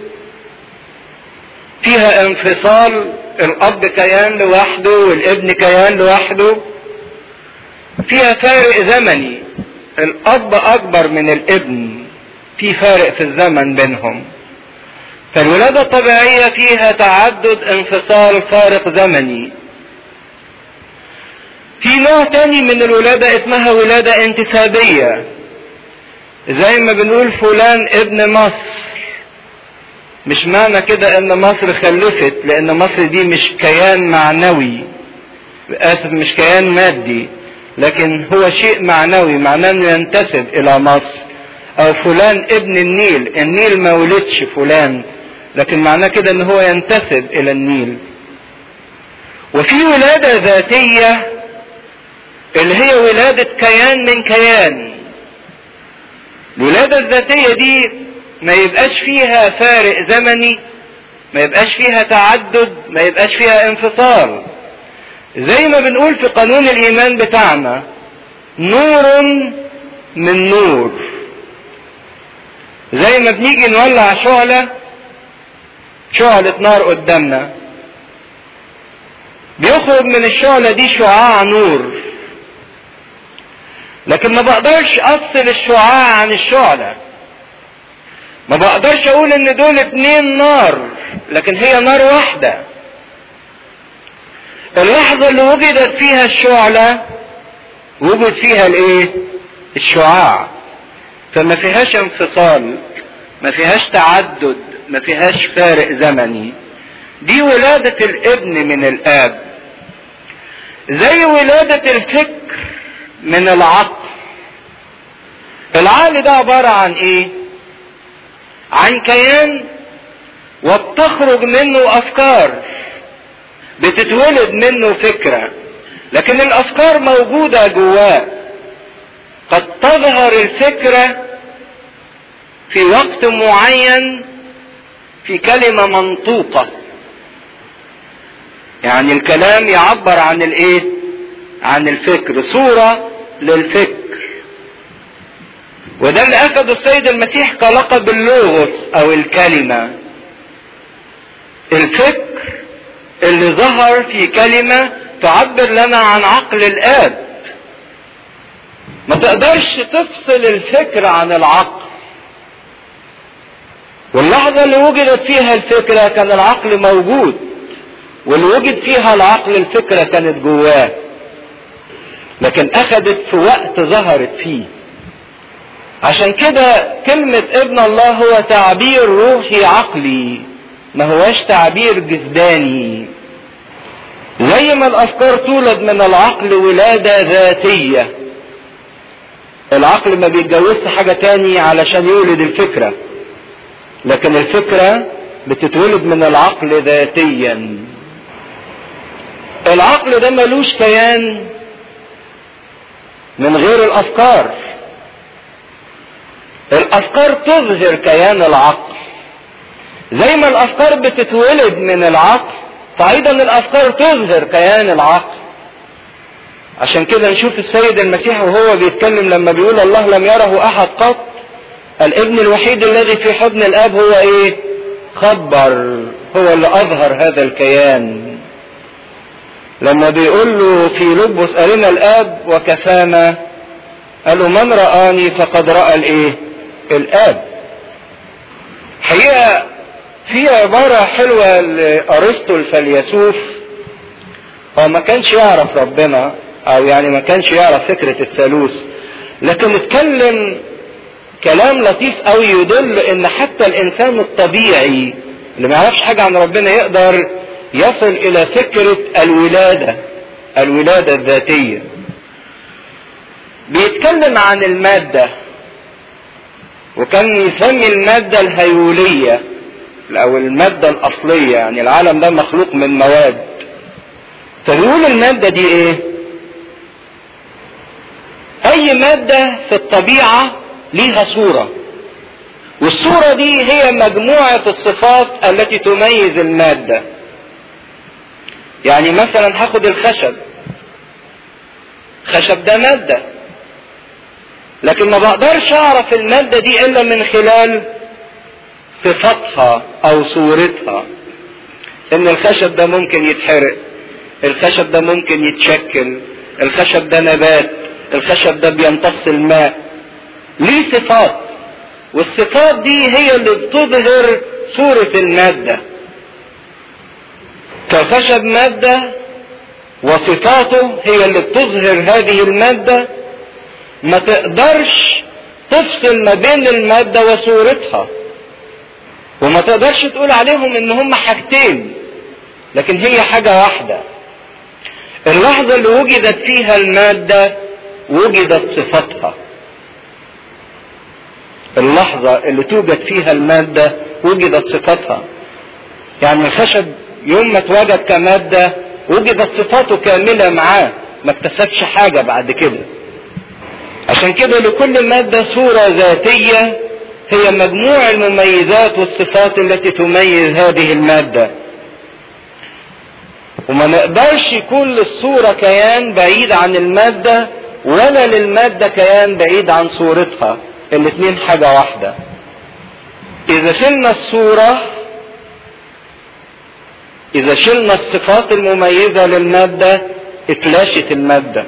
فيها انفصال الاب كيان لوحده والابن كيان لوحده فيها فارق زمني الاب اكبر من الابن في فارق في الزمن بينهم فالولادة الطبيعية فيها تعدد انفصال فارق زمني في نوع تاني من الولادة اسمها ولادة انتسابية زي ما بنقول فلان ابن مصر مش معنى كده ان مصر خلفت لان مصر دي مش كيان معنوي اسف مش كيان مادي لكن هو شيء معنوي معناه انه ينتسب الى مصر او فلان ابن النيل النيل ما ولدش فلان لكن معناه كده ان هو ينتسب الى النيل وفي ولادة ذاتية اللي هي ولادة كيان من كيان الولادة الذاتية دي ما يبقاش فيها فارق زمني ما يبقاش فيها تعدد ما يبقاش فيها انفصال زي ما بنقول في قانون الايمان بتاعنا نور من نور زي ما بنيجي نولع شعلة شعلة نار قدامنا بيخرج من الشعلة دي شعاع نور لكن ما بقدرش افصل الشعاع عن الشعلة ما بقدرش اقول ان دول اتنين نار لكن هي نار واحدة اللحظة اللي وجدت فيها الشعلة وجد فيها الايه الشعاع فما فيهاش انفصال ما فيهاش تعدد ما فيهاش فارق زمني دي ولادة الابن من الاب زي ولادة الفكر من العقل العقل ده عبارة عن ايه عن كيان وبتخرج منه افكار بتتولد منه فكرة لكن الافكار موجودة جواه قد تظهر الفكرة في وقت معين في كلمة منطوقة يعني الكلام يعبر عن الايه عن الفكر صورة للفكر
وده اللي اخده السيد المسيح كلقب اللوغوس او الكلمة الفكر اللي ظهر في كلمة تعبر لنا عن عقل الاب ما تقدرش تفصل الفكر عن العقل واللحظة اللي وجدت فيها الفكرة كان العقل موجود واللي وجد فيها العقل الفكرة كانت جواه لكن اخذت في وقت ظهرت فيه عشان كده كلمة ابن الله هو تعبير روحي عقلي ما هوش تعبير جسداني زي ما الافكار تولد من العقل ولادة ذاتية العقل ما بيتجوزش حاجة تاني علشان يولد الفكرة لكن الفكرة بتتولد من العقل ذاتيا العقل ده ملوش كيان من غير الافكار الافكار تظهر كيان العقل زي ما الافكار بتتولد من العقل فايضا الافكار تظهر كيان العقل عشان كده نشوف السيد المسيح وهو بيتكلم لما بيقول الله لم يره احد قط الابن الوحيد الذي في حضن الاب هو ايه خبر هو اللي اظهر هذا الكيان لما بيقول له في لبس ارنا الاب وكفانا قال له من رآني فقد رأى الايه الاب حقيقة في عبارة حلوة لأرسطو الفيلسوف هو ما كانش يعرف ربنا او يعني ما كانش يعرف فكرة الثالوث لكن اتكلم كلام لطيف قوي يدل ان حتى الانسان الطبيعي اللي ما يعرفش حاجة عن ربنا يقدر يصل الى فكرة الولادة الولادة الذاتية بيتكلم عن المادة وكان يسمي المادة الهيولية او المادة الاصلية يعني العالم ده مخلوق من مواد فبيقول المادة دي ايه اي مادة في الطبيعة ليها صورة والصورة دي هي مجموعة الصفات التي تميز المادة يعني مثلا هاخد الخشب خشب ده مادة لكن ما بقدرش اعرف المادة دي الا من خلال صفتها او صورتها ان الخشب ده ممكن يتحرق الخشب ده ممكن يتشكل الخشب ده نبات الخشب ده بيمتص الماء ليه صفات والصفات دي هي اللي بتظهر صورة المادة فالخشب مادة وصفاته هي اللي بتظهر هذه المادة ما تقدرش تفصل ما بين المادة وصورتها وما تقدرش تقول عليهم ان هم حاجتين لكن هي حاجة واحدة اللحظة اللي وجدت فيها المادة وجدت صفتها اللحظة اللي توجد فيها المادة وجدت صفتها يعني الخشب يوم ما اتوجد كمادة وجدت صفاته كاملة معاه ما اكتسبش حاجة بعد كده عشان كده لكل مادة صورة ذاتية هي مجموع المميزات والصفات التي تميز هذه المادة وما نقدرش يكون للصورة كيان بعيد عن المادة ولا للمادة كيان بعيد عن صورتها الاثنين حاجة واحدة اذا شلنا الصورة اذا شلنا الصفات المميزة للمادة اتلاشت المادة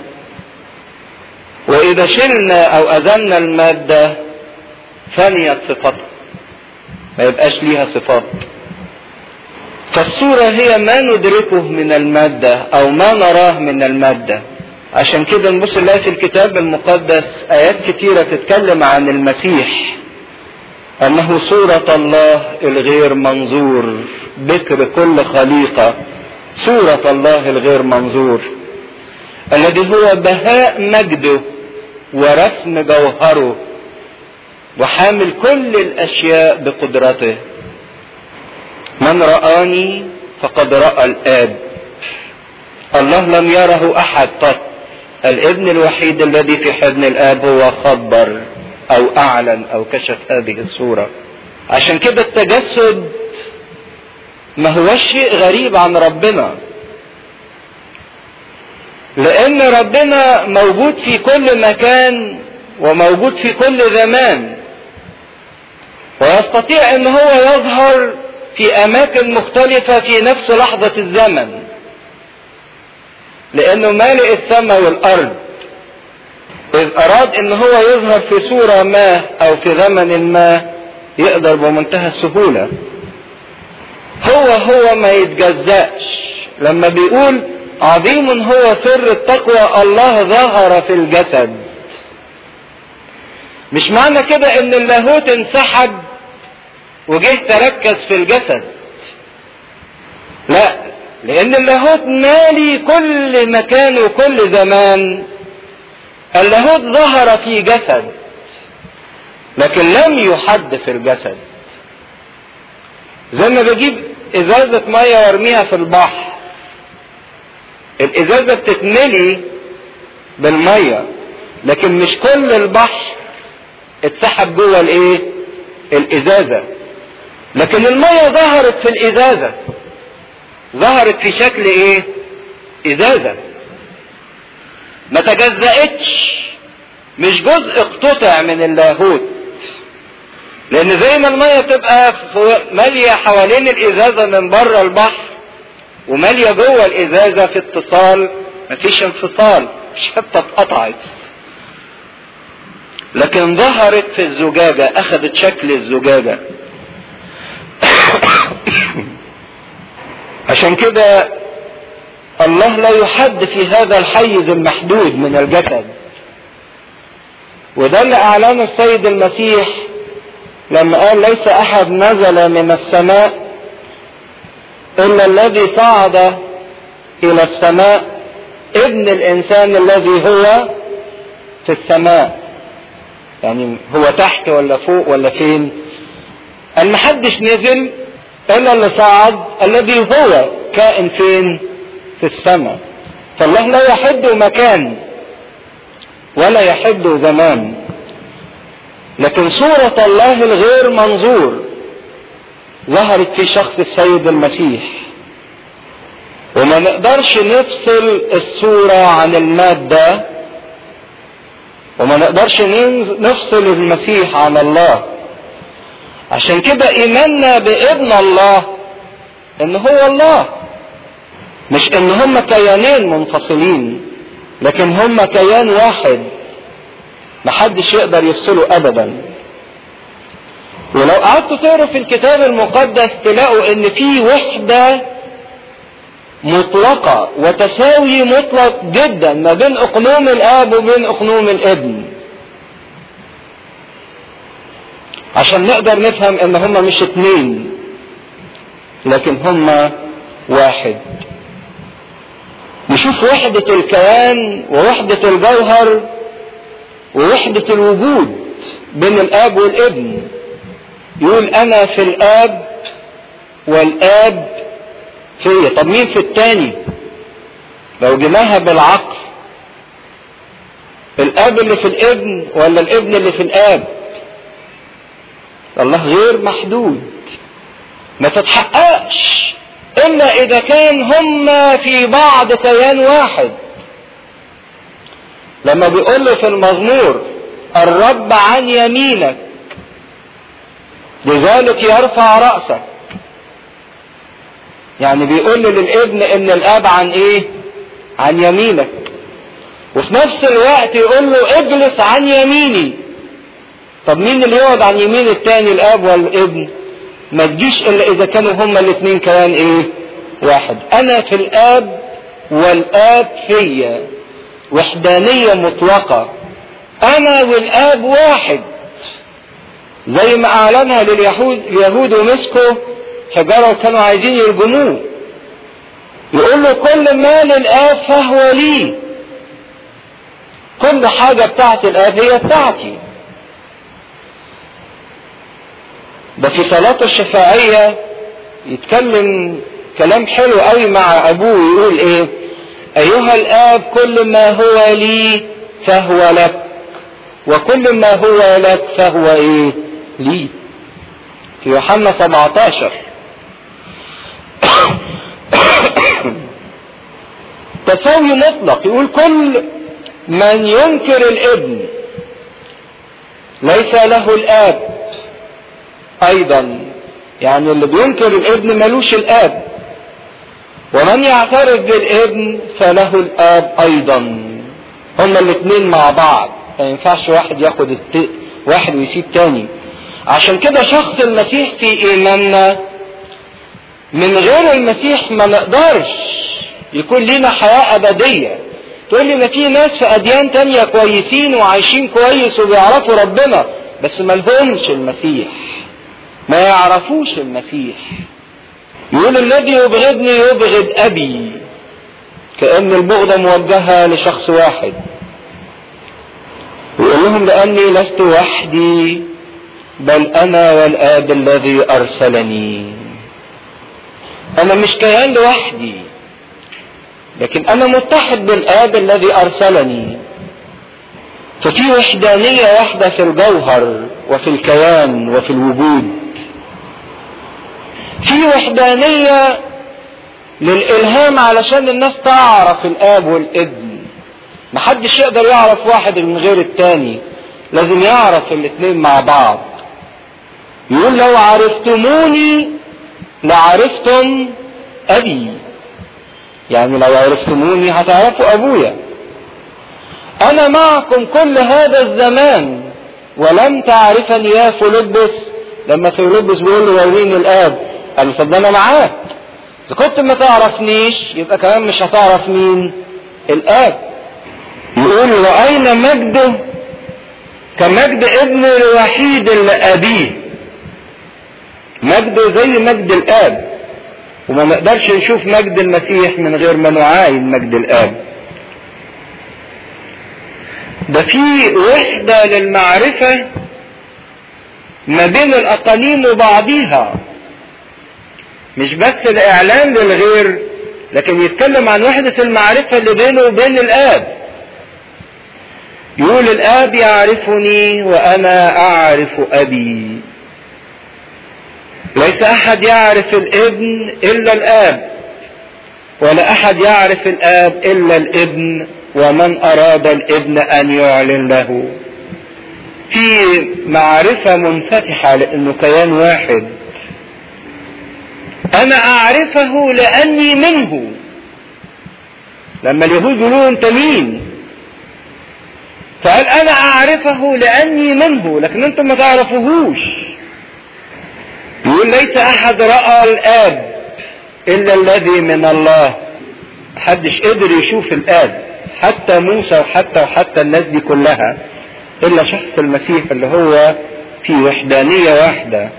واذا شلنا او اذلنا المادة فنيت صفاتها ما يبقاش ليها صفات فالصورة هي ما ندركه من المادة او ما نراه من المادة عشان كده نبص نلاقي في الكتاب المقدس ايات كتيرة تتكلم عن المسيح انه صورة الله الغير منظور بكر كل خليقة صورة الله الغير منظور الذي هو بهاء مجده ورسم جوهره وحامل كل الاشياء بقدرته من رآني فقد رأى الآب الله لم يره أحد قط الابن الوحيد الذي في حضن الآب هو خبر أو أعلن أو كشف هذه الصورة عشان كده التجسد ما هو شيء غريب عن ربنا لأن ربنا موجود في كل مكان وموجود في كل زمان ويستطيع ان هو يظهر في اماكن مختلفة في نفس لحظة الزمن لانه مالئ السماء والارض اذ اراد ان هو يظهر في صورة ما او في زمن ما يقدر بمنتهى السهولة هو هو ما يتجزأش لما بيقول عظيم هو سر التقوى الله ظهر في الجسد مش معنى كده ان اللاهوت انسحب وجه تركز في الجسد لا لان اللاهوت مالي كل مكان وكل زمان اللاهوت ظهر في جسد لكن لم يحد في الجسد زي ما بجيب ازازة مية وارميها في البحر الازازة بتتملي بالمية لكن مش كل البحر اتسحب جوه الايه الازازة لكن المية ظهرت في الازازة ظهرت في شكل ايه ازازة ما تجزأتش مش جزء اقتطع من اللاهوت لان زي ما المية تبقى مالية حوالين الازازة من بره البحر ومالية جوه الازازة في اتصال مفيش انفصال مش حتة اتقطعت لكن ظهرت في الزجاجة اخذت شكل الزجاجة عشان كده الله لا يحد في هذا الحيز المحدود من الجسد وده اللي اعلنه السيد المسيح لما قال ليس احد نزل من السماء الا الذي صعد الى السماء ابن الانسان الذي هو في السماء يعني هو تحت ولا فوق ولا فين ان محدش نزل الا اللي صعد الذي هو كائن فين في السماء فالله لا يحد مكان ولا يحد زمان لكن صورة الله الغير منظور ظهرت في شخص السيد المسيح وما نقدرش نفصل الصورة عن المادة وما نقدرش نفصل المسيح عن الله عشان كده ايماننا بابن الله ان هو الله مش ان هم كيانين منفصلين لكن هم كيان واحد محدش يقدر يفصله ابدا ولو قعدتوا تقروا في الكتاب المقدس تلاقوا ان في وحدة مطلقة وتساوي مطلق جدا ما بين اقنوم الاب وبين اقنوم الابن عشان نقدر نفهم ان هم مش اتنين لكن هم واحد نشوف وحدة الكيان ووحدة الجوهر ووحدة الوجود بين الاب والابن يقول انا في الاب والاب فيا طب مين في التاني لو جيناها بالعقل الاب اللي في الابن ولا الابن اللي في الاب الله غير محدود ما تتحققش الا اذا كان هما في بعض كيان واحد لما بيقول له في المزمور الرب عن يمينك لذلك يرفع رأسك يعني بيقول للابن ان الاب عن ايه عن يمينك وفي نفس الوقت يقول له اجلس عن يميني طب مين اللي يقعد عن يمين التاني الاب والابن ما تجيش الا اذا كانوا هما الاثنين كمان ايه واحد انا في الاب والاب فيا وحدانية مطلقة انا والاب واحد زي ما اعلنها لليهود اليهود ومسكوا حجارة وكانوا عايزين يرجموه يقول له كل ما للاب فهو لي كل حاجة بتاعت الاب هي بتاعتي ده في صلاته الشفاعية يتكلم كلام حلو قوي مع ابوه يقول ايه ايها الاب كل ما هو لي فهو لك وكل ما هو لك فهو ايه لي في يوحنا 17 تساوي مطلق يقول كل من ينكر الابن ليس له الاب ايضا يعني اللي بينكر الابن ملوش الاب ومن يعترف بالابن فله الاب ايضا هما الاثنين مع بعض ما ينفعش واحد ياخد الت... واحد ويسيب تاني عشان كده شخص المسيح في ايماننا من غير المسيح ما نقدرش يكون لنا حياة ابدية تقول لي ما في ناس في اديان تانية كويسين وعايشين كويس وبيعرفوا ربنا بس ما لهمش المسيح ما يعرفوش المسيح يقول الذي يبغضني يبغض ابي كأن البغضة موجهة لشخص واحد ويقول لهم لأني لست وحدي بل أنا والآب الذي أرسلني أنا مش كيان لوحدي لكن أنا متحد بالآب الذي أرسلني ففي وحدانية واحدة في الجوهر وفي الكيان وفي الوجود في وحدانية للإلهام علشان الناس تعرف الآب والابن محدش يقدر يعرف واحد من غير التاني لازم يعرف الاتنين مع بعض يقول لو عرفتموني لعرفتم أبي يعني لو عرفتموني هتعرفوا أبويا أنا معكم كل هذا الزمان ولم تعرفني يا فيلبس لما فيلبس بيقول له وريني الآب قال له طب أنا معاك إذا كنت ما تعرفنيش يبقى كمان مش هتعرف مين الآب يقول رأينا مجده كمجد ابن الوحيد لأبيه مجده زي مجد الآب وما نقدرش نشوف مجد المسيح من غير ما نعاين مجد الآب ده في وحدة للمعرفة ما بين الأقانيم وبعضيها مش بس الإعلان للغير لكن يتكلم عن وحدة المعرفة اللي بينه وبين الآب يقول الآب يعرفني وأنا أعرف أبي ليس أحد يعرف الابن إلا الآب ولا أحد يعرف الآب إلا الابن ومن أراد الابن أن يعلن له في معرفة منفتحة لأنه كيان واحد أنا أعرفه لأني منه لما اليهود يقولوا أنت مين فقال أنا أعرفه لأني منه لكن أنتم ما تعرفوهوش يقول ليس أحد رأى الآب إلا الذي من الله محدش قدر يشوف الآب حتى موسى وحتى وحتى الناس دي كلها إلا شخص المسيح اللي هو في وحدانية واحدة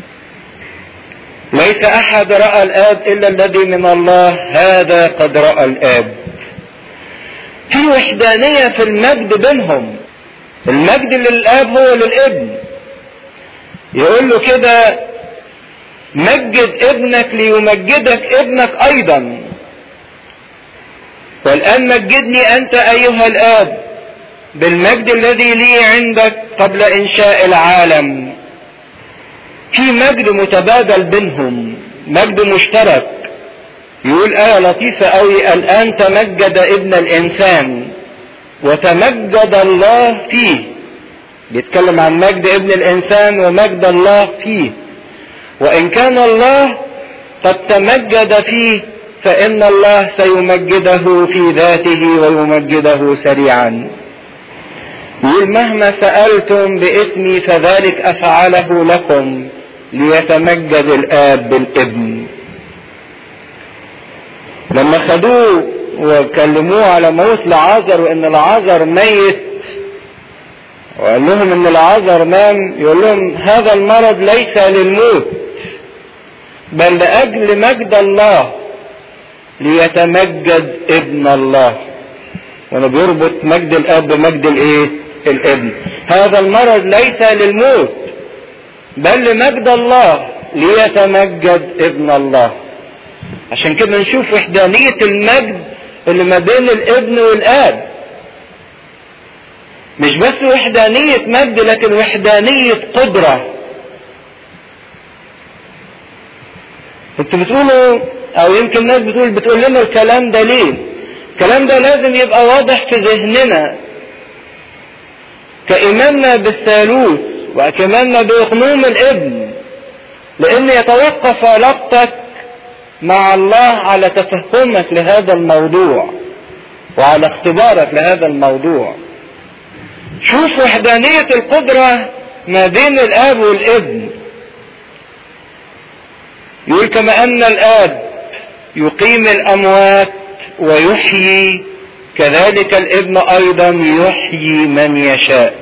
ليس أحد رأى الآب إلا الذي من الله هذا قد رأى الآب في وحدانية في المجد بينهم المجد للآب هو للابن يقول له كده مجد ابنك ليمجدك ابنك أيضا والآن مجدني أنت أيها الآب بالمجد الذي لي عندك قبل إنشاء العالم في مجد متبادل بينهم مجد مشترك يقول آية لطيفة قوي الآن تمجد ابن الإنسان وتمجد الله فيه بيتكلم عن مجد ابن الإنسان ومجد الله فيه وإن كان الله قد تمجد فيه فإن الله سيمجده في ذاته ويمجده سريعا يقول مهما سألتم باسمي فذلك أفعله لكم ليتمجد الآب بالابن لما خدوه وكلموه على موت لعازر وان العازر ميت وقال لهم ان العازر نام يقول لهم هذا المرض ليس للموت بل لاجل مجد الله ليتمجد ابن الله وانا بيربط مجد الاب بمجد الايه الابن هذا المرض ليس للموت بل لمجد الله ليتمجد ابن الله عشان كده نشوف وحدانية المجد اللي ما بين الابن والاب مش بس وحدانية مجد لكن وحدانية قدرة انتوا بتقولوا او يمكن ناس بتقول بتقول لنا الكلام ده ليه الكلام ده لازم يبقى واضح في ذهننا كإيماننا بالثالوث وكإيماننا بإقنوم الابن لأن يتوقف علاقتك مع الله على تفهمك لهذا الموضوع وعلى اختبارك لهذا الموضوع شوف وحدانية القدرة ما بين الآب والابن يقول كما أن الآب يقيم الأموات ويحيي كذلك الابن أيضا يحيي من يشاء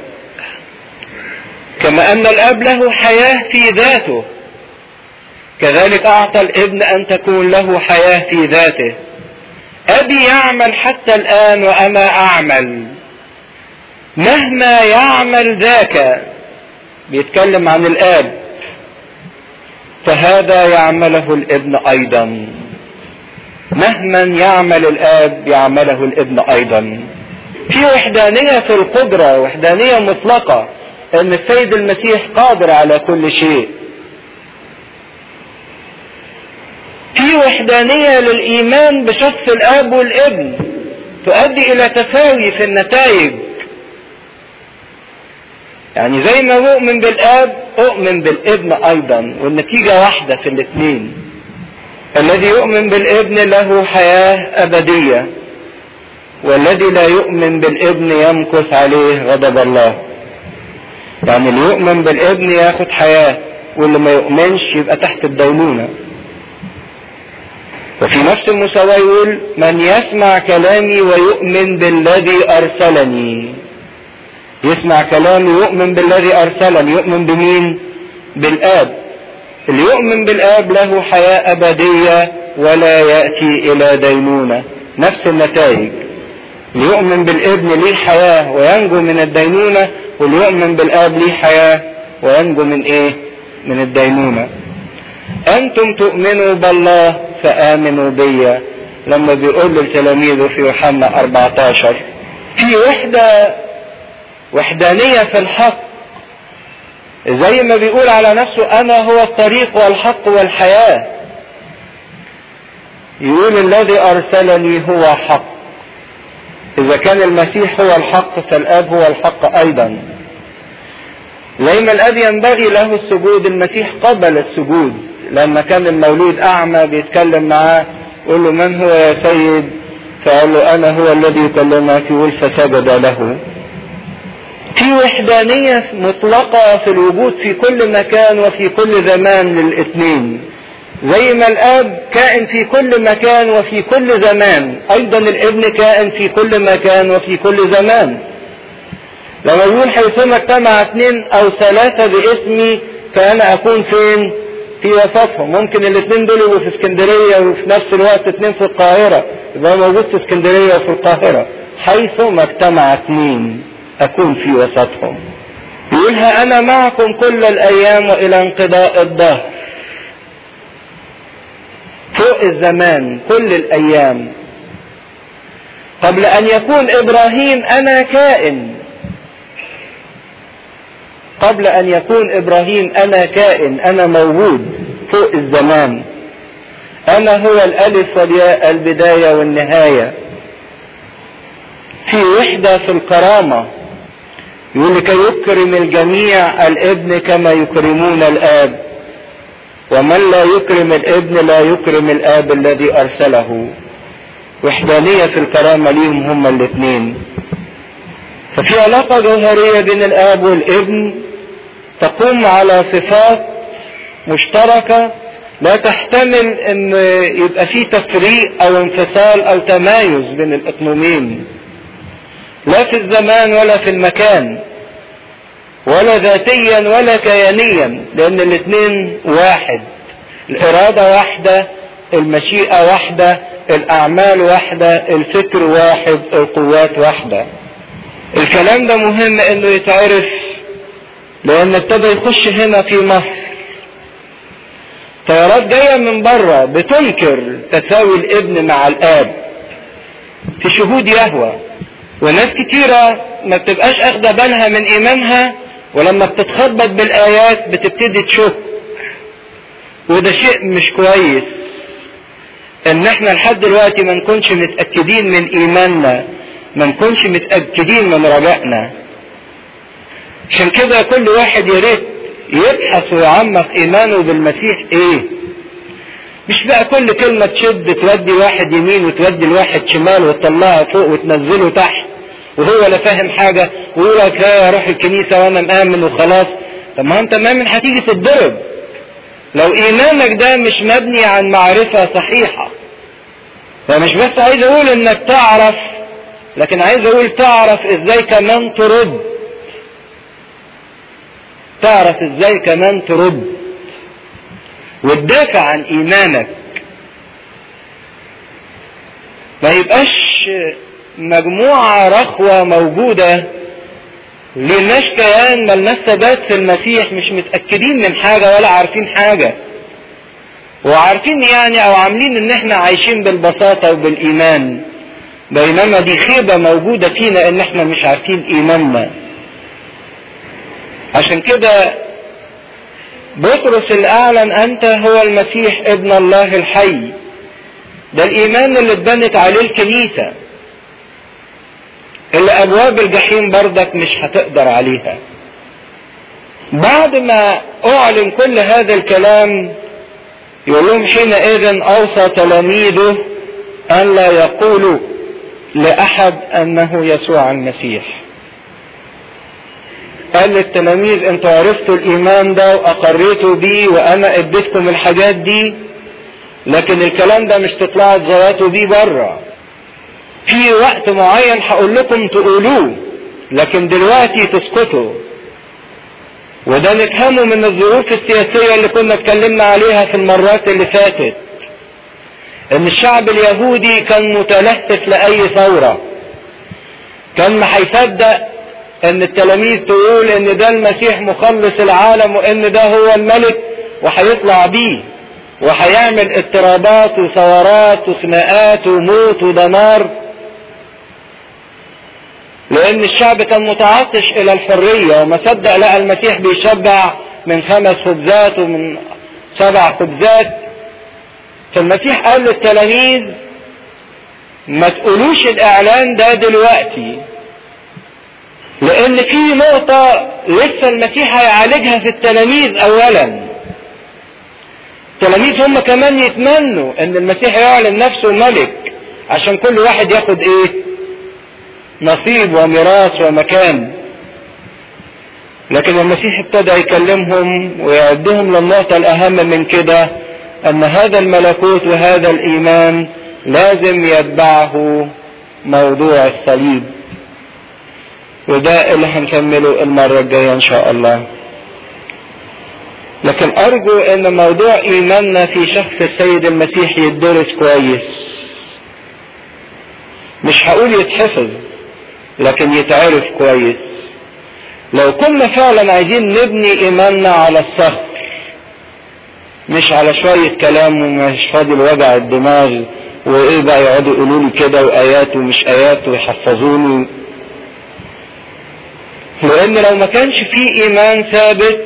كما أن الآب له حياة في ذاته كذلك أعطى الابن أن تكون له حياة في ذاته أبي يعمل حتى الآن وأنا أعمل مهما يعمل ذاك بيتكلم عن الآب فهذا يعمله الابن أيضا مهما يعمل الآب يعمله الابن أيضا في وحدانية في القدرة وحدانية مطلقة أن السيد المسيح قادر على كل شيء في وحدانية للإيمان بشخص الآب والابن تؤدي إلى تساوي في النتائج يعني زي ما أؤمن بالآب أؤمن بالابن أيضا والنتيجة واحدة في الاثنين الذي يؤمن بالابن له حياة أبدية والذي لا يؤمن بالابن يمكث عليه غضب الله يعني اللي يؤمن بالابن ياخد حياة واللي ما يؤمنش يبقى تحت الدينونة وفي نفس المساواة يقول من يسمع كلامي ويؤمن بالذي أرسلني يسمع كلامي يؤمن بالذي أرسلني يؤمن بمين بالآب اللي يؤمن بالآب له حياة أبدية ولا يأتي إلى دينونة نفس النتائج اللي يؤمن بالابن ليه حياة وينجو من الدينونة واللي يؤمن بالآب ليه حياة وينجو من إيه من الدينونة أنتم تؤمنوا بالله فآمنوا بي لما بيقول لتلاميذه في يوحنا 14 في وحدة وحدانية في الحق زي ما بيقول على نفسه أنا هو الطريق والحق والحياة يقول الذي أرسلني هو حق إذا كان المسيح هو الحق فالآب هو الحق أيضا زي ما الآب ينبغي له السجود المسيح قبل السجود لما كان المولود أعمى بيتكلم معاه يقول له من هو يا سيد فقال له أنا هو الذي يكلمك يقول فسجد له في وحدانية مطلقة في الوجود في كل مكان وفي كل زمان للاثنين زي ما الاب كائن في كل مكان وفي كل زمان ايضا الابن كائن في كل مكان وفي كل زمان لما يقول حيثما اجتمع اثنين او ثلاثة باسمي فانا اكون فين في وسطهم ممكن الاثنين دول يبقوا في اسكندرية وفي نفس الوقت اثنين في القاهرة يبقى موجود في اسكندرية وفي القاهرة حيثما اجتمع اثنين أكون في وسطهم يقولها أنا معكم كل الأيام وإلى انقضاء الدهر فوق الزمان كل الأيام قبل أن يكون إبراهيم أنا كائن قبل أن يكون إبراهيم أنا كائن أنا موجود فوق الزمان أنا هو الألف والياء البداية والنهاية في وحدة في الكرامة يقول لكي يكرم الجميع الابن كما يكرمون الاب ومن لا يكرم الابن لا يكرم الاب الذي ارسله وحدانية في الكرامة ليهم هما الاثنين ففي علاقة جوهرية بين الاب والابن تقوم على صفات مشتركة لا تحتمل ان يبقى في تفريق او انفصال او تمايز بين الاقنومين لا في الزمان ولا في المكان ولا ذاتيا ولا كيانيا لان الاثنين واحد الارادة واحدة المشيئة واحدة الاعمال واحدة الفكر واحد القوات واحدة الكلام ده مهم انه يتعرف لان ابتدى يخش هنا في مصر طيارات جاية من بره بتنكر تساوي الابن مع الاب في شهود يهوى وناس كتيرة ما بتبقاش اخدة بالها من ايمانها ولما بتتخبط بالايات بتبتدي تشك وده شيء مش كويس ان احنا لحد دلوقتي ما نكونش متأكدين من ايماننا ما نكونش متأكدين من رجائنا عشان كده كل واحد يا ريت يبحث ويعمق ايمانه بالمسيح ايه مش بقى كل كلمة تشد تودي واحد يمين وتودي الواحد شمال وتطلعها فوق وتنزله تحت وهو لا فاهم حاجة ويقول لك لا اروح الكنيسة وانا مآمن وخلاص طب ما انت مآمن هتيجي تتضرب لو ايمانك ده مش مبني عن معرفة صحيحة فمش بس عايز اقول انك تعرف لكن عايز اقول تعرف ازاي كمان ترد تعرف ازاي كمان ترد وتدافع عن ايمانك ما يبقاش مجموعة رخوة موجودة لناش كيان ملناش ثبات في المسيح مش متأكدين من حاجة ولا عارفين حاجة وعارفين يعني او عاملين ان احنا عايشين بالبساطة وبالايمان بينما دي خيبة موجودة فينا ان احنا مش عارفين ايماننا عشان كده بطرس اللي اعلن انت هو المسيح ابن الله الحي ده الايمان اللي اتبنت عليه الكنيسة اللي ابواب الجحيم بردك مش هتقدر عليها بعد ما اعلن كل هذا الكلام يقول لهم حينئذ اوصى تلاميذه ان لا يقولوا لاحد انه يسوع المسيح قال للتلاميذ انتوا عرفتوا الايمان ده واقريتوا بيه وانا اديتكم الحاجات دي لكن الكلام ده مش تطلعوا تزواتوا بيه بره في وقت معين هقول لكم تقولوه لكن دلوقتي تسكتوا وده نفهمه من الظروف السياسية اللي كنا اتكلمنا عليها في المرات اللي فاتت ان الشعب اليهودي كان متلهف لأي ثورة كان ما هيصدق ان التلاميذ تقول ان ده المسيح مخلص العالم وان ده هو الملك وهيطلع بيه وهيعمل اضطرابات وثورات وخناقات وموت ودمار لان الشعب كان متعطش الى الحرية وما صدق لقى المسيح بيشبع من خمس خبزات ومن سبع خبزات فالمسيح قال للتلاميذ ما تقولوش الاعلان ده دلوقتي لان في نقطة لسه المسيح هيعالجها في التلاميذ اولا التلاميذ هم كمان يتمنوا ان المسيح يعلن نفسه ملك عشان كل واحد ياخد ايه نصيب وميراث ومكان لكن المسيح ابتدى يكلمهم ويعدهم للنقطة الاهم من كده ان هذا الملكوت وهذا الايمان لازم يتبعه موضوع الصليب وده اللي هنكمله المرة الجاية ان شاء الله لكن ارجو ان موضوع ايماننا في شخص السيد المسيح يدرس كويس مش هقول يتحفظ لكن يتعرف كويس لو كنا فعلا عايزين نبني ايماننا على الصخر مش على شوية كلام ومش فاضي لوجع الدماغ وايه بقى يقعدوا يقولوا لي كده وايات ومش ايات ويحفظوني لان لو ما كانش في ايمان ثابت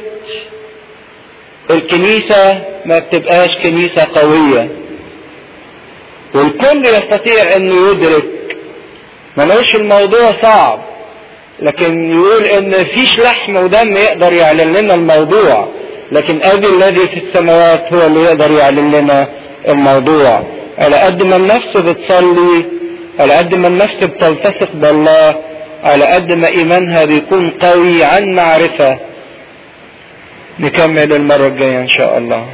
الكنيسة ما بتبقاش كنيسة قوية والكل يستطيع انه يدرك ملوش الموضوع صعب لكن يقول ان فيش لحم ودم يقدر يعلن لنا الموضوع لكن ابي الذي في السماوات هو اللي يقدر يعلن لنا الموضوع على قد ما النفس بتصلي على قد ما النفس بتلتصق بالله على قد ما ايمانها بيكون قوي عن معرفة نكمل المرة الجاية ان شاء الله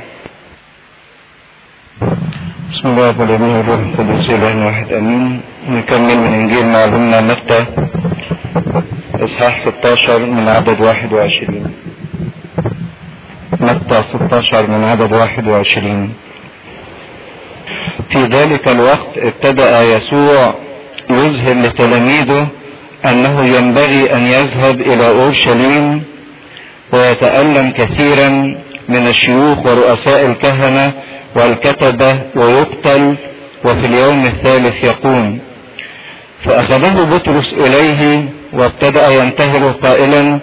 بسم الله والابن والروح القدس اله واحد امين نكمل من انجيل معلومنا متى اصحاح 16 من عدد 21 متى 16 من عدد 21 في ذلك الوقت ابتدأ يسوع يظهر لتلاميذه انه ينبغي ان يذهب الى اورشليم ويتألم كثيرا من الشيوخ ورؤساء الكهنة والكتبة ويقتل وفي اليوم الثالث يقوم فأخذه بطرس إليه وابتدأ ينتهر قائلا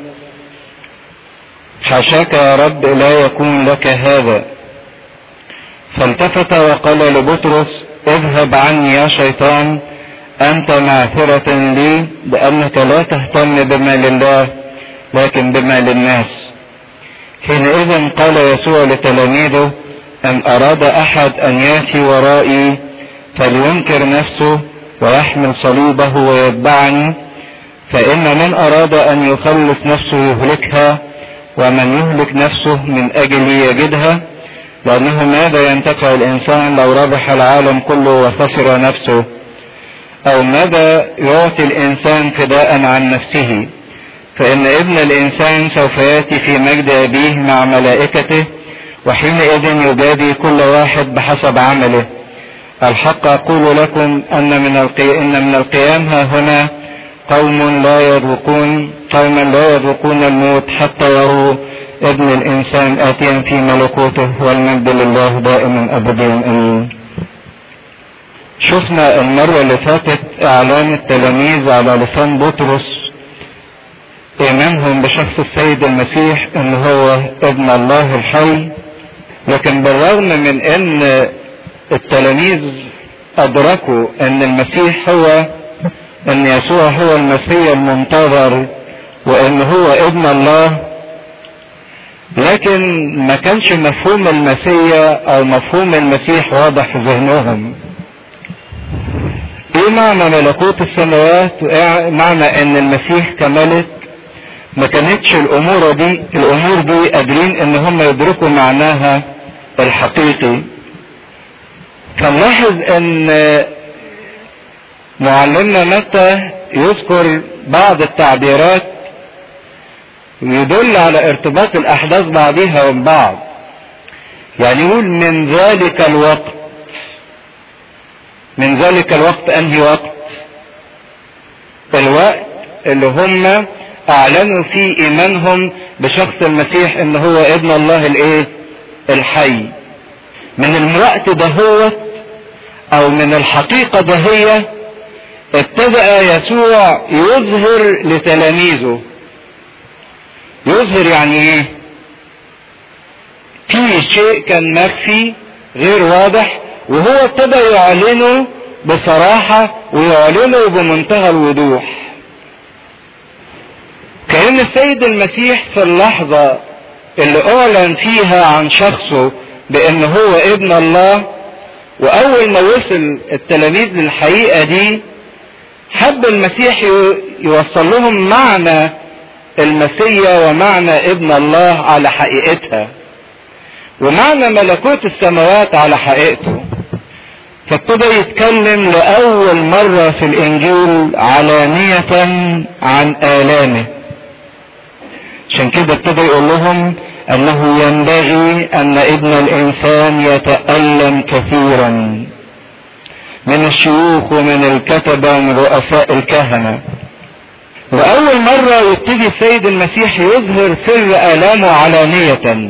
حاشاك يا رب لا يكون لك هذا فالتفت وقال لبطرس اذهب عني يا شيطان أنت معثرة لي لأنك لا تهتم بما لله لكن بما للناس حينئذ قال يسوع لتلاميذه ان اراد احد ان ياتي ورائي فلينكر نفسه ويحمل صليبه ويتبعني فان من اراد ان يخلص نفسه يهلكها ومن يهلك نفسه من اجلي يجدها لانه ماذا ينتفع الانسان لو ربح العالم كله وخسر نفسه او ماذا يعطي الانسان فداء عن نفسه فان ابن الانسان سوف ياتي في مجد ابيه مع ملائكته وحينئذ يجازي كل واحد بحسب عمله الحق اقول لكم ان من القي... ان من القيام ها هنا قوم لا يذوقون قوما لا يذوقون الموت حتى يروا ابن الانسان اتيا في ملكوته والمجد لله دائما ابدا امين شفنا المرة اللي فاتت اعلان التلاميذ على لسان بطرس ايمانهم بشخص السيد المسيح ان هو ابن الله الحي لكن بالرغم من ان التلاميذ ادركوا ان المسيح هو ان يسوع هو المسيح المنتظر وان هو ابن الله لكن ما كانش مفهوم المسيح او مفهوم المسيح واضح في ذهنهم ايه معنى ملكوت السماوات معنى ان المسيح كملك ما كانتش الامور دي الامور دي قادرين ان هم يدركوا معناها الحقيقي فنلاحظ ان معلمنا متى يذكر بعض التعبيرات يدل على ارتباط الاحداث بعضها وبعض يعني يقول من ذلك الوقت من ذلك الوقت انهي وقت الوقت اللي هم اعلنوا فيه ايمانهم بشخص المسيح ان هو ابن الله الايه الحي من الوقت دهوت او من الحقيقة دهية ابتدأ يسوع يظهر لتلاميذه يظهر يعني ايه في شيء كان مخفي غير واضح وهو ابتدى يعلنه بصراحة ويعلنه بمنتهى الوضوح كأن السيد المسيح في اللحظة اللي اعلن فيها عن شخصه بان هو ابن الله واول ما وصل التلاميذ للحقيقة دي حب المسيح يوصل لهم معنى المسيا ومعنى ابن الله على حقيقتها ومعنى ملكوت السماوات على حقيقته فابتدى يتكلم لأول مرة في الإنجيل علانية عن آلامه عشان كده ابتدى يقول لهم أنه ينبغي أن ابن الإنسان يتألم كثيرا من الشيوخ ومن الكتبة ومن رؤساء الكهنة وأول مرة يبتدي السيد المسيح يظهر سر آلامه علانية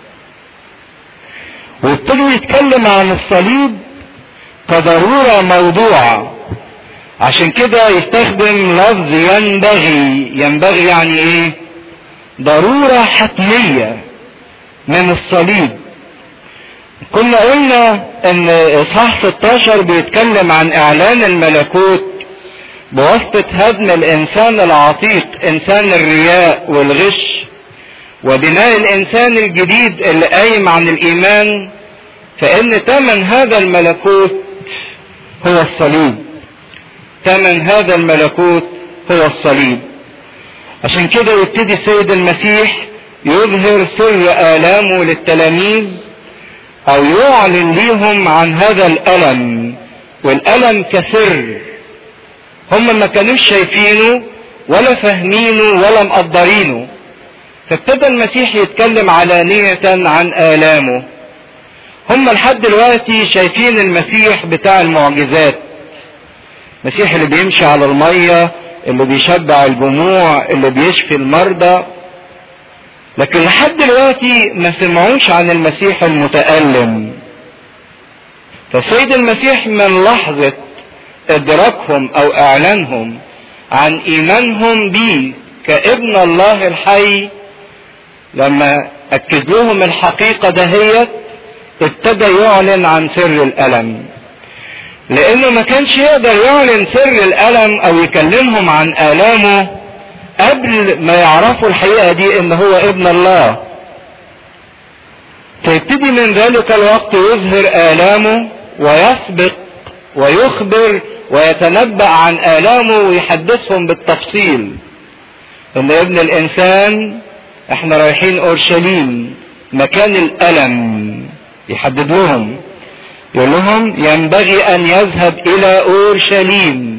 ويبتدي يتكلم عن الصليب كضرورة موضوعة عشان كده يستخدم لفظ ينبغي ينبغي يعني ايه ضرورة حتمية من الصليب كنا قلنا ان اصحاح 16 بيتكلم عن اعلان الملكوت بواسطة هدم الانسان العتيق انسان الرياء والغش وبناء الانسان الجديد اللي قايم عن الايمان فان ثمن هذا الملكوت هو الصليب ثمن هذا الملكوت هو الصليب عشان كده يبتدي السيد المسيح يظهر سر آلامه للتلاميذ أو يعلن ليهم عن هذا الألم والألم كسر هم ما كانوش شايفينه ولا فاهمينه ولا مقدرينه فابتدى المسيح يتكلم علانية عن آلامه هم لحد دلوقتي شايفين المسيح بتاع المعجزات المسيح اللي بيمشي على المية اللي بيشبع الجموع اللي بيشفي المرضى لكن لحد دلوقتي ما سمعوش عن المسيح المتألم فالسيد المسيح من لحظة ادراكهم او اعلانهم عن ايمانهم بيه كابن الله الحي لما اكد لهم الحقيقة دهيت ابتدى يعلن عن سر الالم لانه ما كانش يقدر يعلن سر الالم او يكلمهم عن الامه
قبل ما يعرفوا الحقيقة دي ان هو ابن الله فيبتدي من ذلك الوقت يظهر آلامه ويسبق ويخبر ويتنبأ عن آلامه ويحدثهم بالتفصيل ان ابن الانسان احنا رايحين اورشليم مكان الالم يحدد لهم يقول لهم ينبغي ان يذهب الى اورشليم